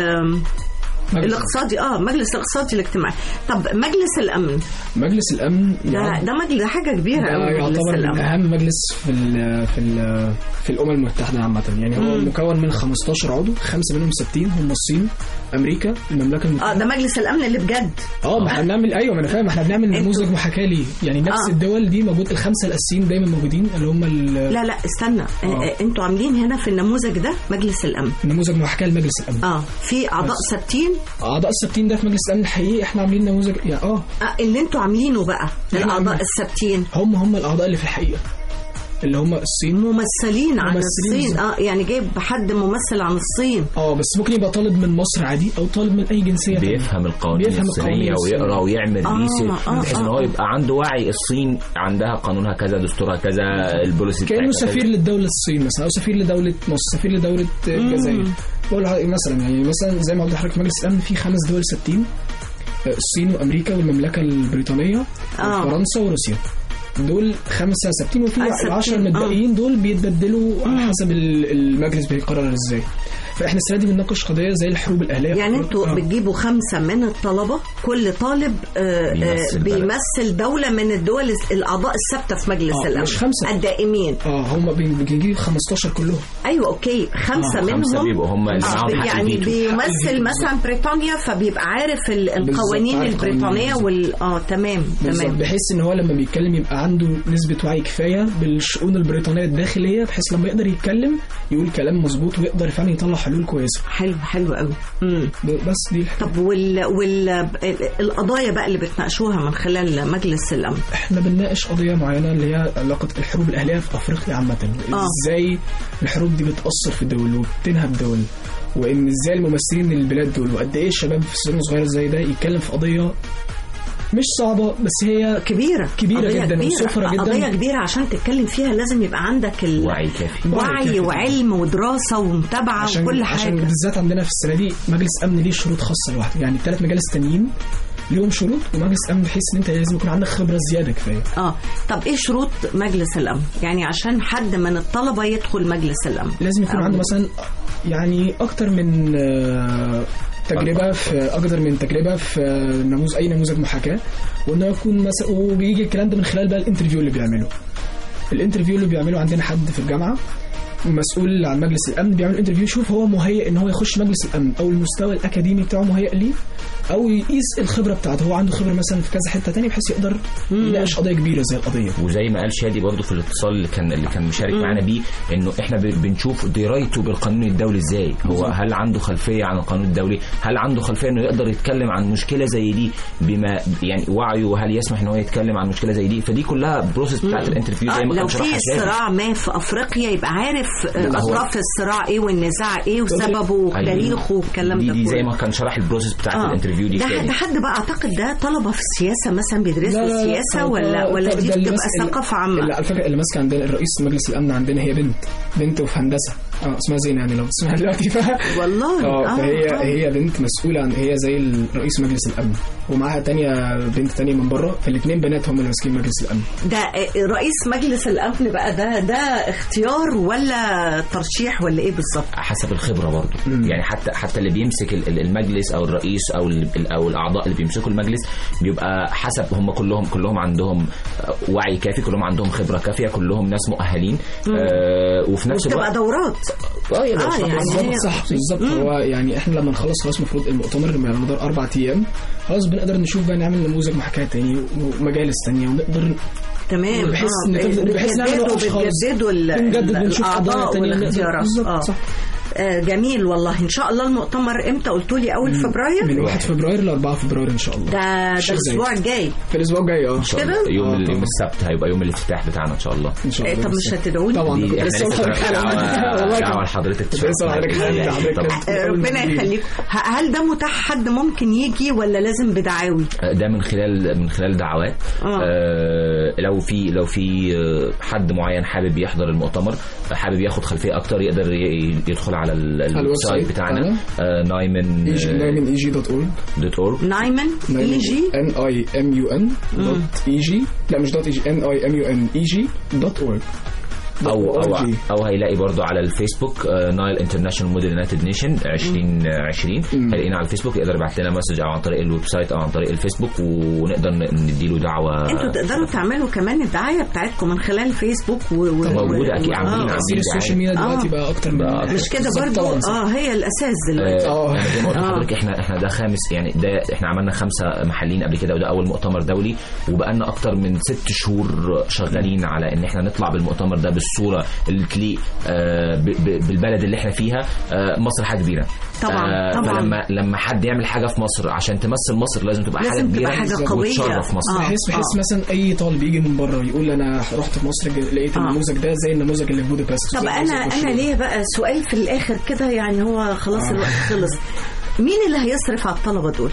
مجلس, الاقتصادي اه مجلس الاقتصادي الاجتماعي طب مجلس الامن مجلس الامن ده يعد- ده مجلس ده حاجه كبيره ده قوي مجلس يعتبر من الامن اهم مجلس في ال في ال في الامم المتحده عامه يعني هو مم. مكون من 15 عضو خمسه منهم ثابتين هم الصين امريكا المملكه اه المتحده ده مجلس الامن اللي بجد اه ما احنا بنعمل ايوه ما انا فاهم احنا بنعمل انتوا- نموذج محاكاه ليه يعني نفس آه. الدول دي موجود الخمسه الاساسيين دايما موجودين اللي هم ال- لا لا استنى آه. آه. انتوا عاملين هنا في النموذج ده مجلس الامن نموذج محاكاه لمجلس الامن اه في اعضاء بس. ثابتين اعضاء الثابتين ده في مجلس الامن الحقيقي احنا عاملين نموذج يعني اه آه اللي انتوا عاملينه بقى احنا الاعضاء عاملين- الثابتين هم هم الاعضاء اللي في الحقيقه اللي هم الصين ممثلين عن ممثلين الصين اه يعني جايب حد ممثل عن الصين اه بس ممكن يبقى طالب من مصر عادي او طالب من اي جنسيه تانية. بيفهم القوانين بيفهم الصينيه القوانين ويقرا الصينية. ويعمل آه، ريسيرش آه، بحيث ان آه، هو آه. يبقى عنده وعي الصين عندها قانونها كذا دستورها كذا البوليسي كانه بتاعتها كذا. سفير للدوله الصين مثلا او سفير لدوله مصر سفير لدوله الجزائر بقول لحضرتك مثلا يعني مثلا زي ما قلت لحضرتك في مجلس الامن في خمس دول ثابتين آه، الصين وامريكا والمملكه البريطانيه آه. وفرنسا وروسيا دول خمسه ثابتين وفي آه، ثابتين، العشرة آه. المتبقيين دول بيتبدلوا على حسب ال- المجلس بيقرر ازاي فاحنا السنه دي بنناقش قضيه زي الحروب الاهليه يعني انتوا آه. بتجيبوا خمسة من الطلبة كل طالب آه، بيمثل آه، بلد. بيمثل دولة من الدول الس- الأعضاء الثابتة في مجلس آه، الأمن مش خمسة. الدائمين اه هم بنجيب 15 كلهم أيوة أوكي خمسة آه، منهم خمسة بيبقوا هم اللي آه، معاهم حق يعني الفيتو. بيمثل الفيتو مثلا بريطانيا فبيبقى عارف ال- القوانين عارف البريطانية القوانين وال اه تمام بالظبط تمام بحيث ان هو لما بيتكلم يبقى عنده نسبه وعي كفايه بالشؤون البريطانيه الداخليه بحيث لما يقدر يتكلم يقول كلام مظبوط ويقدر فعلا يطلع حلول كويسه حلو حلو قوي امم بس دي الحاجة. طب وال وال القضايا بقى اللي بتناقشوها من خلال مجلس الأمن احنا بنناقش قضيه معينه اللي هي علاقه الحروب الاهليه في افريقيا عامه آه. ازاي الحروب دي بتاثر في الدول وبتنهب دول وان ازاي الممثلين من البلاد دول وقد ايه الشباب في سن صغير زي ده يتكلم في قضيه مش صعبه بس هي كبيرة كبيرة قضية جداً كبيرة. وسفرة جداً. قضية كبيرة عشان تتكلم فيها لازم يبقى عندك ال... وعي كافي وعي كافي. وعي وعلم ودراسة ومتابعة عشان وكل عشان حاجة بالذات عندنا في السنه دي مجلس امن ليه شروط خاصه لوحده يعني الثلاث مجالس التانيين ليهم شروط ومجلس امن بحيث ان انت لازم يكون عندك خبره زياده كفايه اه طب ايه شروط مجلس الأمن يعني عشان حد من الطلبة يدخل مجلس الأمن لازم يكون أو- عنده مثلا يعني اكتر من آه، تجربه في اكتر من تجربه في آه، نموذج اي نموذج محاكاه وانه يكون مثلا وبيجي الكلام ده من خلال بقى الانترفيو اللي بيعمله الانترفيو اللي بيعمله عندنا حد في الجامعه مسؤول عن مجلس الامن بيعمل انترفيو يشوف هو مهيئ ان هو يخش مجلس الامن او المستوى الاكاديمي بتاعه مهيئ ليه او يقيس الخبره بتاعته هو عنده خبره مثلا في كذا حته تانية بحيث يقدر يناقش قضيه كبيره زي القضيه وزي ما قال شادي برضو في الاتصال اللي كان اللي كان مشارك معانا بيه انه احنا ب- بنشوف درايته بالقانون الدولي ازاي هو هل عنده خلفيه عن القانون الدولي هل عنده خلفيه انه يقدر يتكلم عن مشكله زي دي بما يعني وعيه وهل يسمح ان هو يتكلم عن مشكله زي دي فدي كلها بروسيس بتاعت الانترفيو زي آه ما لو كان شرحها في شادي صراع ما في افريقيا يبقى عارف آه، لا، هو- اطراف الصراع ايه والنزاع ايه وسببه وتاريخه والكلام دي, ده دي زي كله ما كان شرح البروسيس بتاعت آه. الانترفيو دي ده شادي. ده حد بقى اعتقد ده طلبه في السياسه مثلا بيدرسوا لا، لا، لا، السياسه ده- ولا ده- ولا ده دي اللي بتبقى ماسك- ثقافه عامه لا على فكره اللي ماسكه عندنا الرئيس مجلس الامن عندنا هي بنت بنت وفي هندسه اه اسمها زينه يعني لو بتسمعها دلوقتي ف والله اه فهي آه. هي بنت مسؤوله عن هي زي رئيس مجلس الامن ومعاها تانية بنت تانية من بره فالاثنين بنات هم اللي ماسكين مجلس الامن ده آه، رئيس مجلس الامن بقى ده ده اختيار ولا ترشيح ولا ايه بالظبط حسب الخبره برضه يعني حتى حتى اللي بيمسك ال- ال- المجلس او الرئيس او ال- او الاعضاء اللي بيمسكوا المجلس بيبقى حسب هم كلهم كلهم عندهم آه، وعي كافي كلهم عندهم خبره كافيه كلهم ناس مؤهلين آه وفي نفس بتبقى الوقت دورات اه يا آه، باشا، يعني بالظبط. هي- صح بالظبط هو يعني احنا لما نخلص خلاص المفروض المؤتمر على مدار اربع ايام خلاص بنقدر نشوف بقى نعمل نموذج محاكاه تاني ومجالس تانية ونقدر تمام بحيث آه، نتفق- بحيث نعمل بتجددوا أشخاص. بتجددوا ال- بنجدد بنشوف قضايا الاعضاء تانية نقدر- والاختيارات بالظبط آه. صح آه، جميل والله ان شاء الله المؤتمر امتى قلتوا لي اول فبراير من 1 فبراير ل 4 فبراير ان شاء الله ده ده الشيخ زايد. الاسبوع الجاي في الاسبوع الجاي اه كده يوم آه، يوم السبت هيبقى يوم الافتتاح بتاعنا ان شاء الله ان شاء إيه، الله طب مش هتدعوا لي طبعا دي كنت احنا لسه لسه قلت لك حالا دعوه والله دعوه كنت لحضرتك كنت لسه هقول لك حالا حضرتك كنت آه، أول ربنا ما يخليكم ه- هل ده متاح حد ممكن يجي ولا لازم بدعاوي ده من خلال من خلال دعوات آه. آه لو في لو في آه، حد معين حابب يحضر المؤتمر حابب ياخد خلفيه اكتر يقدر ي- يدخل على ال- الويب الويب سايت سايت بتاعنا بتاعنا. آه، نايمن اي جي نايمن اي جي دوت اورج دوت اورج نايمن اي جي ان اي ام يو ان دوت اي جي لا مش دوت اي جي ان اي ام يو ان اي جي دوت اورج او او ORG. او هيلاقي برضو على الفيسبوك نايل انترناشونال موديل يونايتد نيشن 2020 هيلاقينا على الفيسبوك يقدر يبعت لنا مسج او عن طريق الويب سايت او عن طريق الفيسبوك ونقدر ن- نديله دعوه انتوا تقدروا تعملوا كمان الدعايه بتاعتكم من خلال فيسبوك و... و... موجودة أكيد، و- عاملين- آه. عاملين تأثير السوشيال ميديا دلوقتي آه. بقى اكتر من بقى مش كده بالظبط برضو طبعاً صح. اه هي الاساس دلوقتي اه يعني زي ما قلت آه. لحضرتك احنا احنا ده خامس يعني ده احنا عملنا خمسه محلين قبل كده وده اول مؤتمر دولي وبقالنا اكتر من ست شهور شغالين على ان احنا نطلع بالمؤتمر ده بالصوره اللي تليق آه، ب- ب- بالبلد اللي احنا فيها آه، مصر حاجه كبيره طبعاً، طبعاً. فلما لما حد يعمل حاجه في مصر عشان تمثل مصر لازم تبقى لازم حاجه تبقى كبيره حاجة قوية. وتشرف مصر آه. بحيث بحيث مثلا اي طالب يجي من بره يقول انا رحت مصر ج- لقيت آه. النموذج ده زي النموذج اللي في بودابست طب زي انا النموذج انا المشهور. ليه بقى سؤال في الاخر كده يعني هو خلاص الوقت خلص مين اللي هيصرف على الطلبه دول؟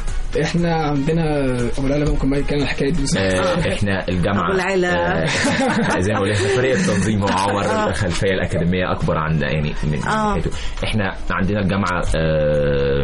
احنا عندنا ابو العلا ممكن ما يتكلم الحكايه دي بس آه، احنا الجامعه أبو العلا. آه، زي ما قلنا فريق التنظيم هو عمر الخلفيه الاكاديميه اكبر عن يعني من آه. ناحيته احنا عندنا الجامعه آه،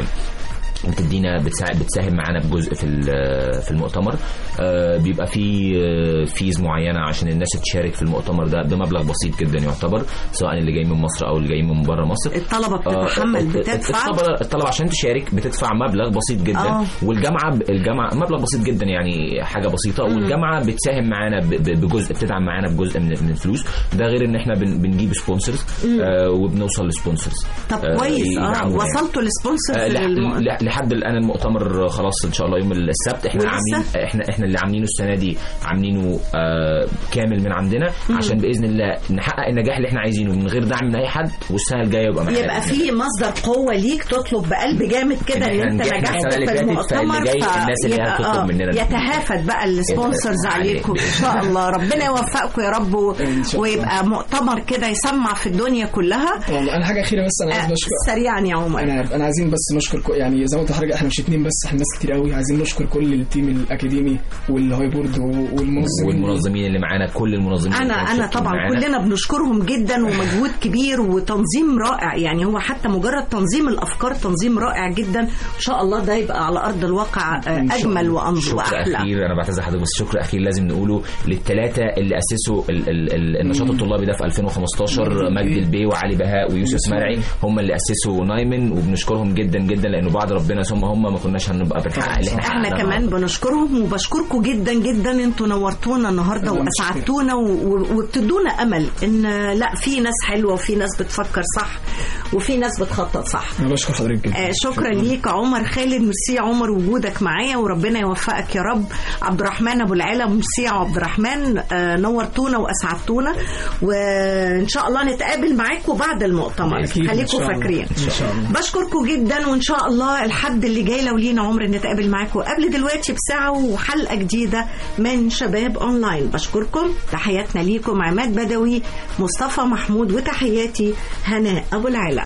بتدينا بتساعد بتساهم معانا بجزء في ال- في المؤتمر آه، بيبقى في آه، فيز معينه عشان الناس تشارك في المؤتمر ده بمبلغ بسيط جدا يعتبر سواء اللي جاي من مصر او اللي جاي من بره مصر الطلبه آه، بتتحمل الط- بتدفع الطلبه الطلبه عشان تشارك بتدفع مبلغ بسيط جدا آه. والجامعه الجامعه مبلغ بسيط جدا يعني حاجه بسيطه والجامعه بتساهم معانا ب- ب- بجزء بتدعم معانا بجزء من من الفلوس ده غير ان احنا بن- بنجيب سبونسرز آه وبنوصل لسبونسرز طب كويس اه وصلتوا لسبونسرز آه، لح- للم... لح- لحد الان المؤتمر خلاص ان شاء الله يوم السبت احنا ولسه؟ عاملين احنا احنا اللي عاملينه السنه دي عاملينه آه كامل من عندنا عشان باذن الله نحقق النجاح اللي احنا عايزينه من غير دعم من اي حد والسنه الجايه يبقى معانا يبقى في مصدر قوة ليك تطلب بقلب جامد كده ان إحنا انت نجحنا نجحت السنة اللي في فاتت، المؤتمر فاللي جاي الناس اللي فيبقى هتطلب آه، مننا يتهافت بقى السبونسرز يبقى عليكم ان شاء الله ربنا يوفقكم يا رب و- إن شاء الله. ويبقى مؤتمر كده يسمع في الدنيا كلها والله انا حاجه اخيره بس انا عايز آه، نشكر سريعا يا عمر انا عارف انا عايزين بس نشكر كو- يعني زي ما قلت لحضرتك احنا مش اتنين بس احنا ناس كتير قوي عايزين نشكر كل التيم الاكاديمي والهاي بورد و- والمنظمين والمنظمين اللي معانا كل المنظمين اللي انا كانوا انا شاركين طبعا معانا. كلنا بنشكرهم جدا ومجهود كبير وتنظيم رائع يعني هو حتى مجرد تنظيم الافكار تنظيم رائع جدا ان شاء الله ده يبقى على ارض الواقع آه، إن شاء اجمل الله. وانظر شكر واحلى اخير انا بعتذر حضرتك بس شكر اخير لازم نقوله للثلاثه اللي اسسوا ال ال ال النشاط الطلابي ده في 2015 مجدي البي وعلي بهاء ويوسف مرعي هم اللي اسسوا نايمن وبنشكرهم جدا جدا لانه بعد ربنا ثم هم ما كناش هنبقى بنحقق اللي احنا احنا حققناه كمان بنشكرهم وبشكركم جدا جدا انتوا نورتونا النهارده أنا واسعدتونا و- و- وبتدونا امل ان لا في ناس حلوه وفي ناس بتفكر صح وفي ناس بتخطط صح انا بشكر حضرتك جدا آه، شكرا ليك عمر خالد ميرسي يا عمر وجودك معايا وربنا يوفقك يا رب عبد الرحمن ابو العلا ميرسي يا عبد الرحمن آه، نورتونا واسعدتونا وان شاء الله نتقابل معاكم بعد المؤتمر أكيد، إن خليكم شاء الله. فاكرين إن شاء الله. بشكركم جدا وان شاء الله الحد اللي جاي لو لينا عمر نتقابل معاكم قبل دلوقتي بساعه وحلقه جديده من شباب اونلاين بشكركم تحياتنا ليكم عماد بدوي مصطفى محمود وتحياتي هناء ابو العلا